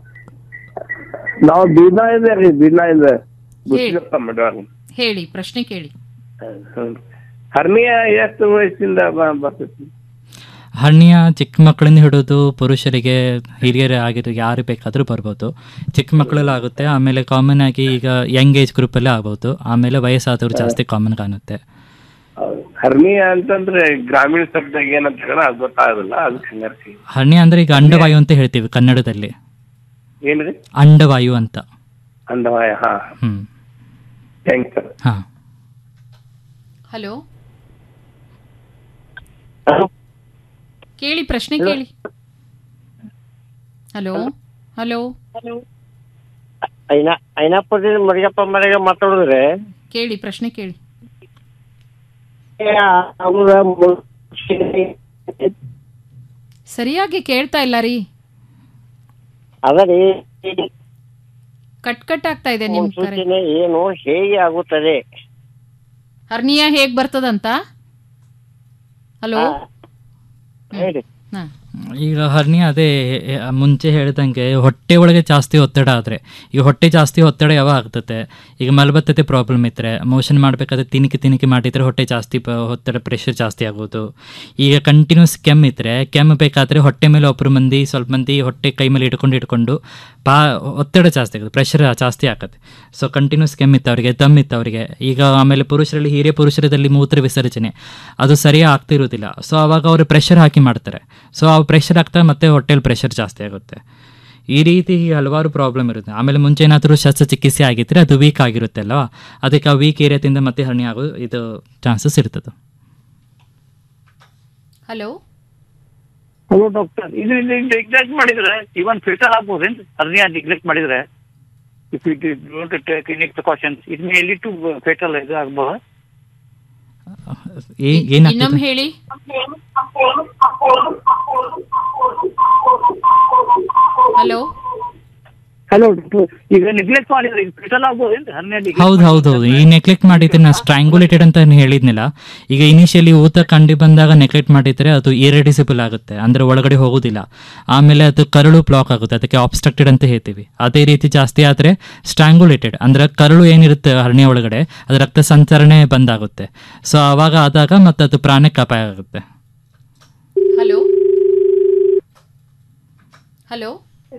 ನಾವು ಬೀದಾ ಇದೆ ರೀ ಬೀದಾ ಇದೆ ಹೇಳಿ. ಮೇಡಮ್ ಹೇಳಿ ಪ್ರಶ್ನೆ ಕೇಳಿ ಹರ್ನಿಯ ಎಷ್ಟು ವಯಸ್ಸಿಂದ ಬ- ಬರ್ತೈತಿ ಹರ್ನಿಯಾ ಚಿಕ್ಕ ಮಕ್ಕಳಿಂದ ಹಿಡಿದು ಪುರುಷರಿಗೆ ಹಿರಿಯರೇ ಆಗಿರೋ ಯಾರು ಬೇಕಾದರೂ ಬರ್ಬೋದು ಚಿಕ್ಕ ಮಕ್ಕಳಲ್ಲಿ ಆಗುತ್ತೆ ಆಮೇಲೆ ಕಾಮನ್ ಆಗಿ ಈಗ ಯಂಗ್ ಏಜ್ ಗ್ರೂಪಲ್ಲೇ ಆಗ್ಬೋದು ಆಮೇಲೆ ವಯಸ್ಸಾದವ್ರು ಜಾಸ್ತಿ ಕಾಮನ್ ಕಾಣುತ್ತೆ ಹರ್ನಿಯ ಅಂತಂದ್ರೆ ಗ್ರಾಮೀಣ ಶಬ್ದ ಏನಂತ ಹೇಳ ಅದು ಗೊತ್ತಾಗಲ್ಲ ಅದಕ್ಕೆ ಹಂಗಾರ್ಸಿ ಹರ್ನಿಯಾ ಅಂದ್ರೆ ಈಗ ಅಂಡವಾಯು ಅಂತ ಹೇಳ್ತೀವಿ ಕನ್ನಡದಲ್ಲಿ ಏನ್ರಿ ಅಂಡವಾಯು ಅಂತ ಅಂಡವಾಯ ಹಾ ಹ್ಮ್ ಥ್ಯಾಂಕ್ಸ್ ಸರ್ ಹಾ ಹಲೋ ಕೇಳಿ ಪ್ರಶ್ನೆ ಕೇಳಿ ಹಲೋ ಹಲೋ ಐನಾ ಐನಾಪುರದಿಂದ ಮುರಿಯಪ್ಪ ಮನೆಗೆ ಮಾತಾಡಿದ್ರೆ ಕೇಳಿ ಪ್ರಶ್ನೆ ಕೇಳಿ ಅವ್ರ ಸರಿಯಾಗಿ ಕೇಳ್ತಾ ಇಲ್ಲ ರೀ ಅದರಿ ಕಟ್ ಕಟ್ ಆಗ್ತಾ ಇದೆ ನಿಮ್ ಕರೆ ಸೂಚನೆ ಏನು ಹೇಗೆ ಆಗುತ್ತದೆ ಹರ್ನಿಯಾ ಹೇಗ್ ಬರ್ತದಂತ ಹಲೋ ಹೇಳಿ ಹಾ ಈಗ ಹರ್ನಿಯಾ ಅದೇ ಎ- ಮುಂಚೆ ಹೇಳ್ದಂಗೆ ಹೊಟ್ಟೆ ಒಳಗೆ ಜಾಸ್ತಿ ಒತ್ತಡ ಆದರೆ ಈಗ ಹೊಟ್ಟೆ ಜಾಸ್ತಿ ಒತ್ತಡ ಯಾವಾಗ ಆಗ್ತದೆ ಈಗ ಮಲಬದ್ಧತೆ ಪ್ರಾಬ್ಲಮ್ ಇದ್ದರೆ ಮೋಷನ್ ಮಾಡಬೇಕಾದ್ರೆ ತಿನಿಕೆ ತಿನಿಕೆ ಮಾಡಿದರೆ ಹೊಟ್ಟೆ ಜಾಸ್ತಿ ಪ- ಒತ್ತಡ ಪ್ರೆಷರ್ ಜಾಸ್ತಿ ಆಗೋದು ಈಗ ಕಂಟಿನ್ಯೂಸ್ ಕೆಮ್ಮು ಇದ್ದರೆ ಕೆಮ್ಮು ಬೇಕಾದರೆ ಹೊಟ್ಟೆ ಮೇಲೆ ಒಬ್ಬರು ಮಂದಿ ಸ್ವಲ್ಪ ಮಂದಿ ಹೊಟ್ಟೆ ಕೈ ಮೇಲೆ ಇಟ್ಕೊಂಡು ಇಟ್ಕೊಂಡು ಪಾ ಒತ್ತಡ ಜಾಸ್ತಿ ಆಗುತ್ತೆ ಪ್ರೆಷರ್ ಜಾಸ್ತಿ ಆಗುತ್ತೆ ಸೊ ಕಂಟಿನ್ಯೂಸ್ ಕೆಮ್ಮಿತ್ತು ಅವರಿಗೆ ದಮ್ ಇತ್ತು ಅವರಿಗೆ ಈಗ ಆಮೇಲೆ ಪುರುಷರಲ್ಲಿ ಹಿರಿಯ ಪುರುಷರದಲ್ಲಿ ಮೂತ್ರ ವಿಸರ್ಜನೆ ಅದು ಸರಿಯಾಗಿ ಆಗ್ತಿರೋದಿಲ್ಲ ಸೊ ಅವಾಗ ಅವರು ಪ್ರೆಷರ್ ಹಾಕಿ ಮಾಡ್ತಾರೆ ಸೊ ಆ ಪ್ರೆಷರ್ ಆಗ್ತಾ ಮತ್ತೆ ಹೊಟ್ಟೆಲಿ ಪ್ರೆಷರ್ ಜಾಸ್ತಿ ಆಗುತ್ತೆ ಈ ರೀತಿ ಹಲವಾರು ಪ್ರಾಬ್ಲಮ್ ಇರುತ್ತೆ ಆಮೇಲೆ ಮುಂಚೆ ಏನಾದರೂ ಶಸ್ತ್ರಚಿಕಿತ್ಸೆ ಆಗಿದ್ರೆ ಅದು ವೀಕ್ ಆಗಿರುತ್ತೆ ಅಲ್ವಾ ಅದಕ್ಕೆ ಆ ವೀಕ್ ಏರಿಯಾದಿಂದ ಮತ್ತೆ ಹರ್ನಿ ಆಗೋ ಇದು ಚಾನ್ಸಸ್ ಇರ್ತದೆ ಹಲೋ ಹಲೋ ಡಾಕ್ಟರ್ ಇದು ನೆಗ್ಲೆಕ್ಟ್ ಮಾಡಿದ್ರೆ ಇವನ್ ಫಿಲ್ಟರ್ ಆಗ್ಬೋದೇನ್ರಿ ಹರ್ನಿಯಾ ನೆಗ್ಲೆಕ್ಟ್ ಮಾಡಿದ್ರೆ if it don't clinic precautions it may lead to fatal ಇದು ಆಗ್ಬೋದಾ ಏ- ಏನಾಗ್ತದೆ ಇನ್ನೊಮ್ಮೆ ಹೇಳಿ ಹಲೋ ಹಲೋ ಡಾಕ್ಟರ್ ಈಗ ನೆಗ್ಲೆಕ್ಟ್ ಮಾಡಿದ್ರೆ ಇದು ಫೇಟಲ್ ಆಗ್ಬೋದೇನ್ರಿ ಹರ್ನಿಯಾ ಹೌದು ಹೌದು ಹೌದು ಈ ನೆಗ್ಲೆಕ್ಟ್ ಮಾಡಿದ್ರೆ ನಾನು ಸ್ಟ್ರಾಂಗುಲೇಟೆಡ್ ಅಂತ ಏನ್ ಹೇಳಿದ್ನಿಲ್ಲ ಈಗ ಇನಿಷಿಯಲಿ ಊತ ಕಂಡು ಬಂದಾಗ ನೆಗ್ಲೆಕ್ಟ್ ಮಾಡಿದ್ರೆ ಅದು ಇರೆಡಿಸಿಬಲ್ ಆಗುತ್ತೆ ಅಂದ್ರೆ ಒಳಗಡೆ ಹೋಗೋದಿಲ್ಲ ಆಮೇಲೆ ಅದು ಕರಳು ಬ್ಲಾಕ್ ಆಗುತ್ತೆ ಅದಕ್ಕೆ ಆಬ್ಸ್ಟ್ರಕ್ಟೆಡ್ ಅಂತ ಹೇಳ್ತೀವಿ ಅದೇ ರೀತಿ ಜಾಸ್ತಿ ಆದರೆ ಸ್ಟ್ರಾಂಗುಲೇಟೆಡ್ ಅಂದ್ರೆ ಕರಳು ಏನಿರುತ್ತೆ ಹರ್ನಿಯ ಒಳಗಡೆ ಅದು ರಕ್ತ ಸಂಚರಣೆ ಬಂದಾಗುತ್ತೆ ಸೊ ಆವಾಗ ಆದಾಗ ಮತ್ತೆ ಅದು ಪ್ರಾಣಕ್ಕೆ ಅಪಾಯ ಆಗುತ್ತೆ ಹಲೋ ಹಲೋ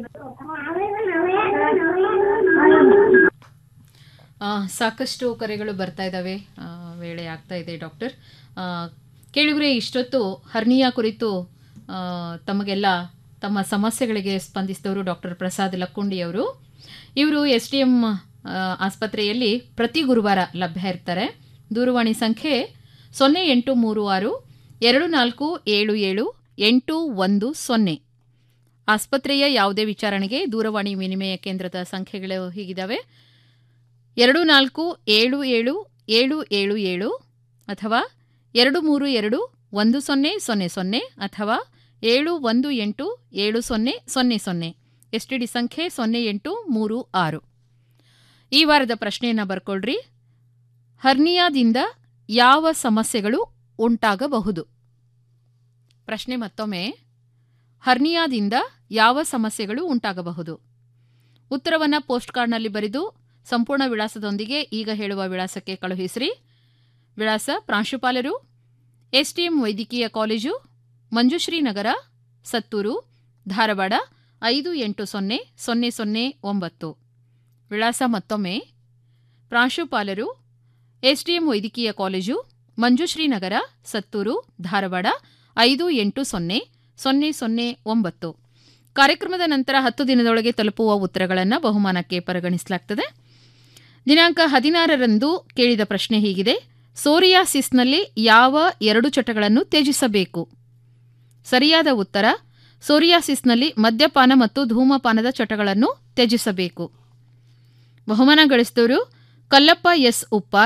ಆ, ಸಾಕಷ್ಟು ಕರೆಗಳು ಬರ್ತಾ ಇದ್ದಾವೆ ಆ, ವೇಳೆ ಆಗ್ತಾ ಇದೆ ಡಾಕ್ಟರ್ ಆ, ಕೇಳಿದ್ರೆ ಇಷ್ಟೊತ್ತು ಹರ್ನಿಯಾ ಕುರಿತು ಆ, ತಮಗೆಲ್ಲ ತಮ್ಮ ಸಮಸ್ಯೆಗಳಿಗೆ ಸ್ಪಂದಿಸಿದವರು ಡಾಕ್ಟರ್ ಪ್ರಸಾದ್ ಲಕ್ಕುಂಡಿಯವರು ಇವರು ಎಸ್ ಡಿ ಎಂ ಆಸ್ಪತ್ರೆಯಲ್ಲಿ ಪ್ರತಿ ಗುರುವಾರ ಲಭ್ಯ ಇರ್ತಾರೆ ದೂರವಾಣಿ ಸಂಖ್ಯೆ ಸೊನ್ನೆ ಎಂಟು ಮೂರು ಆರು ಎರಡು ನಾಲ್ಕು ಏಳು ಏಳು ಎಂಟು ಒಂದು ಸೊನ್ನೆ ಆಸ್ಪತ್ರೆಯ ಯಾವುದೇ ವಿಚಾರಣೆಗೆ ದೂರವಾಣಿ ವಿನಿಮಯ ಕೇಂದ್ರದ ಸಂಖ್ಯೆಗಳು ಹೀಗಿದ್ದಾವೆ ಎರಡು ನಾಲ್ಕು ಏಳು ಏಳು ಏಳು ಏಳು ಏಳು ಅಥವಾ ಎರಡು ಮೂರು ಎರಡು ಒಂದು ಸೊನ್ನೆ ಸೊನ್ನೆ ಸೊನ್ನೆ ಅಥವಾ ಏಳು ಒಂದು ಎಂಟು ಏಳು ಸೊನ್ನೆ ಸೊನ್ನೆ ಸೊನ್ನೆ ಎಸ್ ಟಿ ಡಿ ಸಂಖ್ಯೆ ಸೊನ್ನೆ ಎಂಟು ಮೂರು ಆರು ಈ ವಾರದ ಪ್ರಶ್ನೆಯನ್ನು ಬರ್ಕೊಳ್ರಿ ಹರ್ನಿಯಾದಿಂದ ಯಾವ ಸಮಸ್ಯೆಗಳು ಉಂಟಾಗಬಹುದು ಪ್ರಶ್ನೆ ಮತ್ತೊಮ್ಮೆ ಹರ್ನಿಯಾದಿಂದ ಯಾವ ಸಮಸ್ಯೆಗಳು ಉಂಟಾಗಬಹುದು ಉತ್ತರವನ್ನು ಪೋಸ್ಟ್ ಕಾರ್ಡ್ನಲ್ಲಿ ಬರೆದು ಸಂಪೂರ್ಣ ವಿಳಾಸದೊಂದಿಗೆ ಈಗ ಹೇಳುವ ವಿಳಾಸಕ್ಕೆ ಕಳುಹಿಸಿರಿ ವಿಳಾಸ ಪ್ರಾಂಶುಪಾಲರು ಎಸ್ಟಿಎಂ ವೈದ್ಯಕೀಯ ಕಾಲೇಜು ಮಂಜುಶ್ರೀ ನಗರ ಸತ್ತೂರು ಧಾರವಾಡ ಐದು ಎಂಟು ಸೊನ್ನೆ ಸೊನ್ನೆ ಸೊನ್ನೆ ಒಂಬತ್ತು ವಿಳಾಸ ಮತ್ತೊಮ್ಮೆ ಪ್ರಾಂಶುಪಾಲರು ಎಸ್ಡಿಎಂ ವೈದ್ಯಕೀಯ ಕಾಲೇಜು ಮಂಜುಶ್ರೀ ನಗರ ಸತ್ತೂರು ಧಾರವಾಡ ಐದು ಎಂಟು ಸೊನ್ನೆ ಸೊನ್ನೆ ಸೊನ್ನೆ ಒಂಬತ್ತು ಕಾರ್ಯಕ್ರಮದ ನಂತರ ಹತ್ತು ದಿನದೊಳಗೆ ತಲುಪುವ ಉತ್ತರಗಳನ್ನು ಬಹುಮಾನಕ್ಕೆ ಪರಿಗಣಿಸಲಾಗುತ್ತದೆ ದಿನಾಂಕ ಹದಿನಾರರಂದು ಕೇಳಿದ ಪ್ರಶ್ನೆ ಹೀಗಿದೆ ಸೋರಿಯಾಸಿಸ್ನಲ್ಲಿ ಯಾವ ಎರಡು ಚಟಗಳನ್ನು ತ್ಯಜಿಸಬೇಕು ಸರಿಯಾದ ಉತ್ತರ ಸೋರಿಯಾಸಿಸ್ನಲ್ಲಿ ಮದ್ಯಪಾನ ಮತ್ತು ಧೂಮಪಾನದ ಚಟಗಳನ್ನು ತ್ಯಜಿಸಬೇಕು ಬಹುಮಾನ ಗಳಿಸಿದವರು ಕಲ್ಲಪ್ಪ ಎಸ್ ಉಪ್ಪಾರ್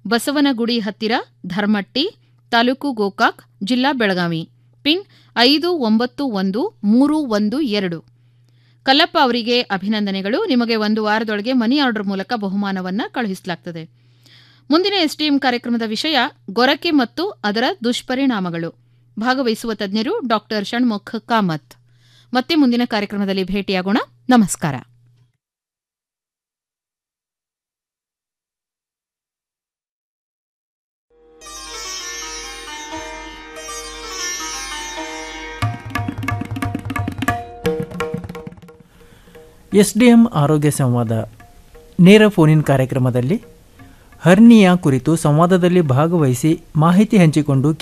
ಬಸವನಗುಡಿ ಹತ್ತಿರ ಧರ್ಮಟ್ಟಿ ತಾಲೂಕು ಗೋಕಾಕ್ ಜಿಲ್ಲಾ ಬೆಳಗಾವಿ ಪಿನ್ ಐದು ಒಂಬತ್ತು ಒಂದು ಮೂರು ಒಂದು ಎರಡು ಕಲ್ಲಪ್ಪ ಅವರಿಗೆ ಅಭಿನಂದನೆಗಳು ನಿಮಗೆ ಒಂದು ವಾರದೊಳಗೆ ಮನಿ ಆರ್ಡರ್ ಮೂಲಕ ಬಹುಮಾನವನ್ನ ಕಳುಹಿಸಲಾಗುತ್ತದೆ ಮುಂದಿನ ಎಸ್ಟಿಎಂ ಕಾರ್ಯಕ್ರಮದ ವಿಷಯ ಗೊರಕೆ ಮತ್ತು ಅದರ ದುಷ್ಪರಿಣಾಮಗಳು ಭಾಗವಹಿಸುವ ತಜ್ಞರು ಡಾಕ್ಟರ್ ಷಣ್ಮುಖ್ ಕಾಮತ್ ಮತ್ತೆ ಮುಂದಿನ ಕಾರ್ಯಕ್ರಮದಲ್ಲಿ ಭೇಟಿಯಾಗೋಣ ನಮಸ್ಕಾರ ಎಸ್ಡಿಎಂ ಆರೋಗ್ಯ ಸಂವಾದ ನೇರ ಫೋನಿನ್ ಕಾರ್ಯಕ್ರಮದಲ್ಲಿ ಹರ್ನಿಯಾ ಕುರಿತು ಸಂವಾದದಲ್ಲಿ ಭಾಗವಹಿಸಿ ಮಾಹಿತಿ ಹಂಚಿಕೊಂಡು